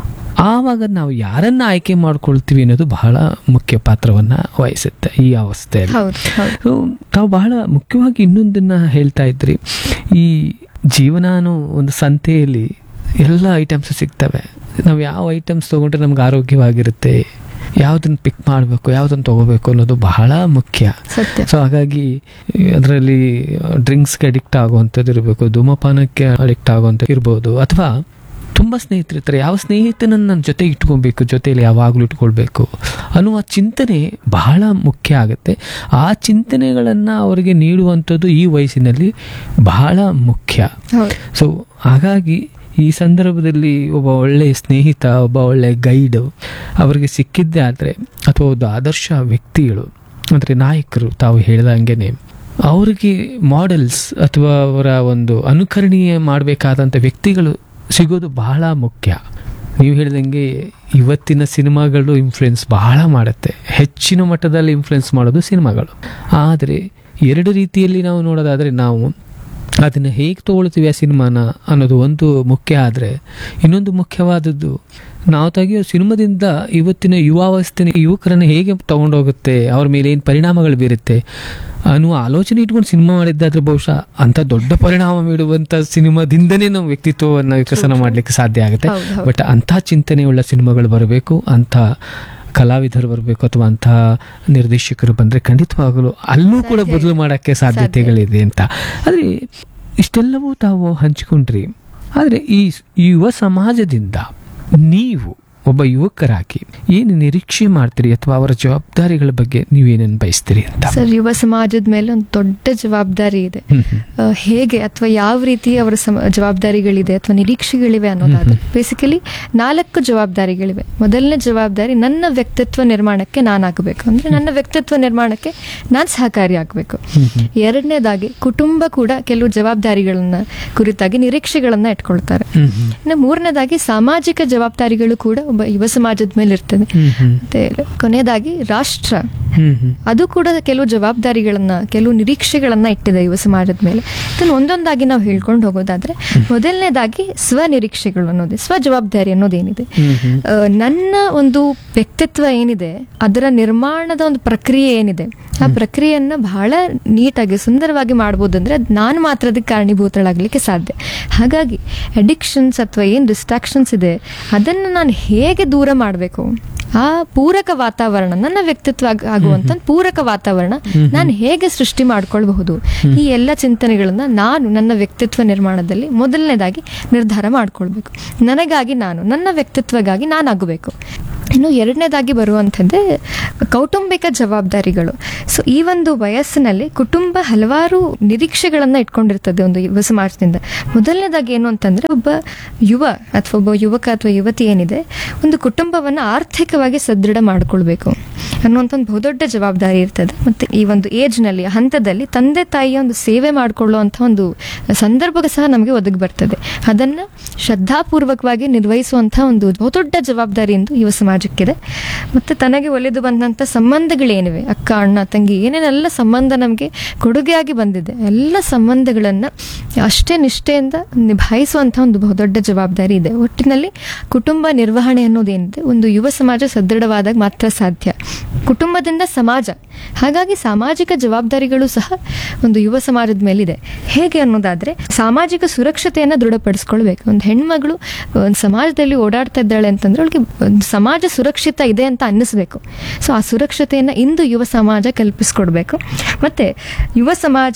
ಆವಾಗ ನಾವು ಯಾರನ್ನ ಆಯ್ಕೆ ಮಾಡ್ಕೊಳ್ತೀವಿ ಅನ್ನೋದು ಬಹಳ ಮುಖ್ಯ ಪಾತ್ರವನ್ನು ವಹಿಸುತ್ತೆ ಈ ಅವಸ್ಥೆಯಲ್ಲಿ ಹೌದು ಹೌದು ಸೊ ತಾವು ಬಹಳ ಮುಖ್ಯವಾಗಿ ಇನ್ನೊಂದನ್ನ ಹೇಳ್ತಾ ಇದ್ರಿ ಈ ಜೀವನ ಅನ್ನೋ ಒಂದು ಸಂತೆಯಲ್ಲಿ ಎಲ್ಲ ಐಟಮ್ಸ್ ಸಿಗ್ತವೆ ನಾವು ಯಾವ ಐಟಮ್ಸ್ ತೊಗೊಂಡ್ರೆ ನಮ್ಗೆ ಆರೋಗ್ಯವಾಗಿರುತ್ತೆ ಯಾವುದನ್ನು ಪಿಕ್ ಮಾಡಬೇಕು ಯಾವುದನ್ನು ತಗೋಬೇಕು ಅನ್ನೋದು ಬಹಳ ಮುಖ್ಯ ಸತ್ಯ ಸೊ ಹಾಗಾಗಿ ಅದರಲ್ಲಿ ಡ್ರಿಂಕ್ಸ್ಗೆ ಅಡಿಕ್ಟ್ ಆಗುವಂಥದ್ದು ಇರಬೇಕು ಧೂಮಪಾನಕ್ಕೆ ಅಡಿಕ್ಟ್ ಆಗುವಂಥ ಇರ್ಬೋದು ಅಥವಾ ತುಂಬ ಸ್ನೇಹಿತರಿರ್ತಾರೆ ಯಾವ ಸ್ನೇಹಿತನನ್ನು ನನ್ನ ಜೊತೆ ಇಟ್ಕೊಬೇಕು ಜೊತೆಯಲ್ಲಿ ಯಾವಾಗಲೂ ಇಟ್ಕೊಳ್ಬೇಕು ಅನ್ನುವ ಚಿಂತನೆ ಬಹಳ ಮುಖ್ಯ ಆಗುತ್ತೆ ಆ ಚಿಂತನೆಗಳನ್ನು ಅವರಿಗೆ ನೀಡುವಂಥದ್ದು ಈ ವಯಸ್ಸಿನಲ್ಲಿ ಬಹಳ ಮುಖ್ಯ ಹೌದು ಸೊ ಹಾಗಾಗಿ ಈ ಸಂದರ್ಭದಲ್ಲಿ ಒಬ್ಬ ಒಳ್ಳೆಯ ಸ್ನೇಹಿತ ಒಬ್ಬ ಒಳ್ಳೆಯ ಗೈಡು ಅವರಿಗೆ ಸಿಕ್ಕಿದ್ದೇ ಆದರೆ ಅಥವಾ ಒಂದು ಆದರ್ಶ ವ್ಯಕ್ತಿಗಳು ಅಂದರೆ ನಾಯಕರು ತಾವು ಹೇಳ್ದಂಗೆ ಅವರಿಗೆ ಮಾಡೆಲ್ಸ್ ಅಥವಾ ಅವರ ಒಂದು ಅನುಕರಣೀಯ ಮಾಡಬೇಕಾದಂಥ ವ್ಯಕ್ತಿಗಳು ಸಿಗೋದು ಬಹಳ ಮುಖ್ಯ ನೀವು ಹೇಳ್ದಂಗೆ ಇವತ್ತಿನ ಸಿನಿಮಾಗಳು ಇನ್ಫ್ಲುಯೆನ್ಸ್ ಬಹಳ ಮಾಡುತ್ತೆ ಹೆಚ್ಚಿನ ಮಟ್ಟದಲ್ಲಿ ಇನ್ಫ್ಲುಯೆನ್ಸ್ ಮಾಡೋದು ಸಿನಿಮಾಗಳು ಆದರೆ ಎರಡು ರೀತಿಯಲ್ಲಿ ನಾವು ನೋಡೋದಾದರೆ ನಾವು ಅದನ್ನು ಹೇಗೆ ತೊಗೊಳ್ತೀವಿ ಆ ಸಿನಿಮಾನ ಅನ್ನೋದು ಒಂದು ಮುಖ್ಯ ಆದರೆ ಇನ್ನೊಂದು ಮುಖ್ಯವಾದದ್ದು ನಾವು ತೆಗೆಯೋ ಸಿನಿಮಾದಿಂದ ಇವತ್ತಿನ ಯುವಾವಸ್ಥೆನ ಯುವಕರನ್ನು ಹೇಗೆ ತಗೊಂಡೋಗುತ್ತೆ ಅವ್ರ ಮೇಲೆ ಏನು ಪರಿಣಾಮಗಳು ಬೀರುತ್ತೆ ಅನ್ನುವ ಆಲೋಚನೆ ಇಟ್ಕೊಂಡು ಸಿನಿಮಾ ಮಾಡಿದ್ದಾದ್ರೆ ಬಹುಶಃ ಅಂಥ ದೊಡ್ಡ ಪರಿಣಾಮ ಬೀಳುವಂಥ ಸಿನಿಮಾದಿಂದನೇ ನಾವು ವ್ಯಕ್ತಿತ್ವವನ್ನು ವಿಕಸನ ಮಾಡಲಿಕ್ಕೆ ಸಾಧ್ಯ ಆಗುತ್ತೆ ಹೌದು, ಹೌದು. ಬಟ್ ಅಂಥ ಚಿಂತನೆಯುಳ್ಳ ಸಿನಿಮಾಗಳು ಬರಬೇಕು ಅಂಥ ಕಲಾವಿದರು ಬರಬೇಕು ಅಥವಾ ಅಂಥ ನಿರ್ದೇಶಕರು ಬಂದರೆ ಖಂಡಿತವಾಗಲು ಅಲ್ಲೂ ಕೂಡ ಸಾಧ್ಯ ಬದಲು ಇದೆ. ಮಾಡೋಕ್ಕೆ ಸಾಧ್ಯತೆಗಳಿದೆ ಅಂತ ಆದರೆ ಇಷ್ಟೆಲ್ಲವೂ ತಾವು ಹಂಚಿಕೊಂಡ್ರಿ ಆದರೆ ಈ ಈ ಯುವ ಸಮಾಜದಿಂದ ನೀವು ಒಬ್ಬ ಯುವಕರಾಗಿ ಏನು ನಿರೀಕ್ಷೆ ಮಾಡ್ತೀರಿ ಅಥವಾ ಅವರ ಜವಾಬ್ದಾರಿಗಳ ಬಗ್ಗೆ ನೀವೇನೇನು ಬಯಸ್ತೀರಿ ಅಂತ ಸರ್ ಯುವ ಸಮಾಜದ ಮೇಲೆ ಒಂದು ದೊಡ್ಡ ಜವಾಬ್ದಾರಿ ಇದೆ ಹ್ಮ್ ಹ್ಮ್. ಆ, ಹೇಗೆ ಅಥವಾ ಯಾವ ರೀತಿ ಅವರ ಸಮ ಜವಾಬ್ದಾರಿಗಳಿದೆ ಅಥವಾ ನಿರೀಕ್ಷೆಗಳಿವೆ ಅನ್ನೋದಾದ್ರೆ ಬೇಸಿಕಲಿ ನಾಲ್ಕು ಜವಾಬ್ದಾರಿಗಳಿವೆ ಮೊದಲನೇ ಜವಾಬ್ದಾರಿ ನನ್ನ ವ್ಯಕ್ತಿತ್ವ ನಿರ್ಮಾಣಕ್ಕೆ ನಾನಾಗಬೇಕು ಅಂದ್ರೆ ನನ್ನ ವ್ಯಕ್ತಿತ್ವ ನಿರ್ಮಾಣಕ್ಕೆ ನಾನು ಸಹಕಾರಿಯಾಗಬೇಕು ಎರಡನೇದಾಗಿ ಕುಟುಂಬ ಕೂಡ ಕೆಲವು ಜವಾಬ್ದಾರಿಗಳನ್ನ ಕುರಿತಾಗಿ ನಿರೀಕ್ಷೆಗಳನ್ನ ಇಟ್ಕೊಳ್ತಾರೆ ಹ್ಮ್ ಹ್ಮ್. ಇನ್ನು ಮೂರನೇದಾಗಿ ಸಾಮಾಜಿಕ ಜವಾಬ್ದಾರಿಗಳು ಕೂಡ ಒಬ್ಬ ಯುವ ಸಮಾಜದ ಮೇಲೆ ಇರ್ತದೆ ಹ್ಮ್ ಹ್ಮ್. ಮತ್ತೆ ಕೊನೆಯದಾಗಿ ರಾಷ್ಟ್ರ ಹ್ಮ್ ಹ್ಮ್. ಅದು ಕೂಡ ಕೆಲವು ಜವಾಬ್ದಾರಿಗಳನ್ನ ಕೆಲವು ನಿರೀಕ್ಷೆಗಳನ್ನ ಇಟ್ಟಿದೆ ಯುವ ಸಮಾಜದ ಮೇಲೆ ಇದನ್ನು ಒಂದೊಂದಾಗಿ ನಾವು ಹೇಳ್ಕೊಂಡು ಹೋಗೋದಾದ್ರೆ ಮೊದಲನೇದಾಗಿ ಸ್ವ ನಿರೀಕ್ಷೆಗಳು ಅನ್ನೋದು ಸ್ವ ಜವಾಬ್ದಾರಿ ಅನ್ನೋದೇನಿದೆ ಹ್ಮ್ ಹ್ಮ್. ಆ, ನನ್ನ ಒಂದು ವ್ಯಕ್ತಿತ್ವ ಏನಿದೆ ಅದರ ನಿರ್ಮಾಣದ ಒಂದು ಪ್ರಕ್ರಿಯೆ ಏನಿದೆ ಆ ಪ್ರಕ್ರಿಯೆಯನ್ನ ಬಹಳ ನೀಟಾಗಿ ಸುಂದರವಾಗಿ ಮಾಡ್ಬೋದಂದ್ರೆ ಅದು ನಾನು ಮಾತ್ರ ಅದಕ್ಕೆ ಕಾರಣೀಭೂತಳಾಗಲಿಕ್ಕೆ ಸಾಧ್ಯ ಹಾಗಾಗಿ ಅಡಿಕ್ಷನ್ಸ್ ಅಥವಾ ಏನು ಡಿಸ್ಟ್ರಾಕ್ಷನ್ಸ್ ಇದೆ ಅದನ್ನು ನಾನು ಹೇಗೆ ದೂರ ಮಾಡಬೇಕು ಆ ಪೂರಕ ವಾತಾವರಣ ನನ್ನ ವ್ಯಕ್ತಿತ್ವ ಆಗ್- ಆಗುವಂತ ಒಂದು ಪೂರಕ ವಾತಾವರಣ ನಾನು ಹೇಗೆ ಸೃಷ್ಟಿ ಮಾಡ್ಕೊಳ್ಬಹುದು ಈ ಎಲ್ಲ ಚಿಂತನೆಗಳನ್ನ ನಾನು ನನ್ನ ವ್ಯಕ್ತಿತ್ವ ನಿರ್ಮಾಣದಲ್ಲಿ ಮೊದಲನೇದಾಗಿ ನಿರ್ಧಾರ ಮಾಡ್ಕೊಳ್ಬೇಕು ನನಗಾಗಿ ನಾನು ನನ್ನ ವ್ಯಕ್ತಿತ್ವಗಾಗಿ ನಾನಾಗಬೇಕು ಇನ್ನು ಎರಡನೇದಾಗಿ ಬರುವಂಥದ್ದೇ ಕೌಟುಂಬಿಕ ಜವಾಬ್ದಾರಿಗಳು ಸೊ ಈ ಒಂದು ವಯಸ್ಸಿನಲ್ಲಿ ಕುಟುಂಬ ಹಲವಾರು ನಿರೀಕ್ಷೆಗಳನ್ನು ಇಟ್ಕೊಂಡಿರ್ತದೆ ಒಂದು ಯುವ ಸಮಾಜದಿಂದ ಮೊದಲನೇದಾಗಿ ಏನು ಅಂತಂದ್ರೆ ಒಬ್ಬ ಯುವ ಅಥವಾ ಒಬ್ಬ ಯುವಕ ಅಥವಾ ಯುವತಿ ಏನಿದೆ ಒಂದು ಕುಟುಂಬವನ್ನು ಆರ್ಥಿಕವಾಗಿ ಸದೃಢ ಮಾಡಿಕೊಳ್ಬೇಕು ಅನ್ನುವಂಥ ಒಂದು ಬಹುದೊಡ್ಡ ಜವಾಬ್ದಾರಿ ಇರ್ತದೆ ಮತ್ತು ಈ ಒಂದು ಏಜ್ನಲ್ಲಿ ಹಂತದಲ್ಲಿ ತಂದೆ ತಾಯಿಯ ಒಂದು ಸೇವೆ ಮಾಡಿಕೊಳ್ಳುವಂಥ ಒಂದು ಸಂದರ್ಭ ಸಹ ನಮಗೆ ಒದಗಿ ಬರ್ತದೆ ಅದನ್ನು ಶ್ರದ್ಧಾಪೂರ್ವಕವಾಗಿ ನಿರ್ವಹಿಸುವಂಥ ಒಂದು ಬಹುದೊಡ್ಡ ಜವಾಬ್ದಾರಿ ಎಂದು ಯುವ ಸಮಾಜಕ್ಕಿದೆ ಮತ್ತು ತನಗೆ ಒಲಿದು ಬಂದಂಥ ಸಂಬಂಧಗಳೇನಿವೆ ಅಕ್ಕ ಅಣ್ಣ ತಂಗಿ ಏನೇನೆಲ್ಲ ಸಂಬಂಧ ನಮಗೆ ಕೊಡುಗೆಯಾಗಿ ಬಂದಿದೆ ಎಲ್ಲ ಸಂಬಂಧಗಳನ್ನು ಅಷ್ಟೇ ನಿಷ್ಠೆಯಿಂದ ನಿಭಾಯಿಸುವಂಥ ಒಂದು ಬಹುದೊಡ್ಡ ಜವಾಬ್ದಾರಿ ಇದೆ ಒಟ್ಟಿನಲ್ಲಿ ಕುಟುಂಬ ನಿರ್ವಹಣೆ ಅನ್ನೋದೇನಿದೆ ಒಂದು ಯುವ ಸಮಾಜ ಸದೃಢವಾದಾಗ ಮಾತ್ರ ಸಾಧ್ಯ ಕುಟುಂಬದಿಂದ ಸಮಾಜ ಹಾಗಾಗಿ ಸಾಮಾಜಿಕ ಜವಾಬ್ದಾರಿಗಳು ಸಹ ಒಂದು ಯುವ ಸಮಾಜದ ಮೇಲಿದೆ ಹೇಗೆ ಅನ್ನೋದಾದ್ರೆ ಸಾಮಾಜಿಕ ಸುರಕ್ಷತೆಯನ್ನು ದೃಢಪಡಿಸ್ಕೊಳ್ಬೇಕು ಒಂದು ಹೆಣ್ಮಗಳು ಒಂದು ಸಮಾಜದಲ್ಲಿ ಓಡಾಡ್ತಾ ಇದ್ದಾಳೆ ಅಂತಂದ್ರೆ ಅವಳಿಗೆ ಒಂದು ಸಮಾಜ ಸಮಾಜ ಸುರಕ್ಷಿತ ಇದೆ ಅಂತ ಅನ್ನಿಸ್ಬೇಕು ಸೊ ಆ ಸುರಕ್ಷತೆಯನ್ನು ಇಂದು ಯುವ ಸಮಾಜ ಕಲ್ಪಿಸ್ಕೊಡ್ಬೇಕು ಮತ್ತು ಯುವ ಸಮಾಜ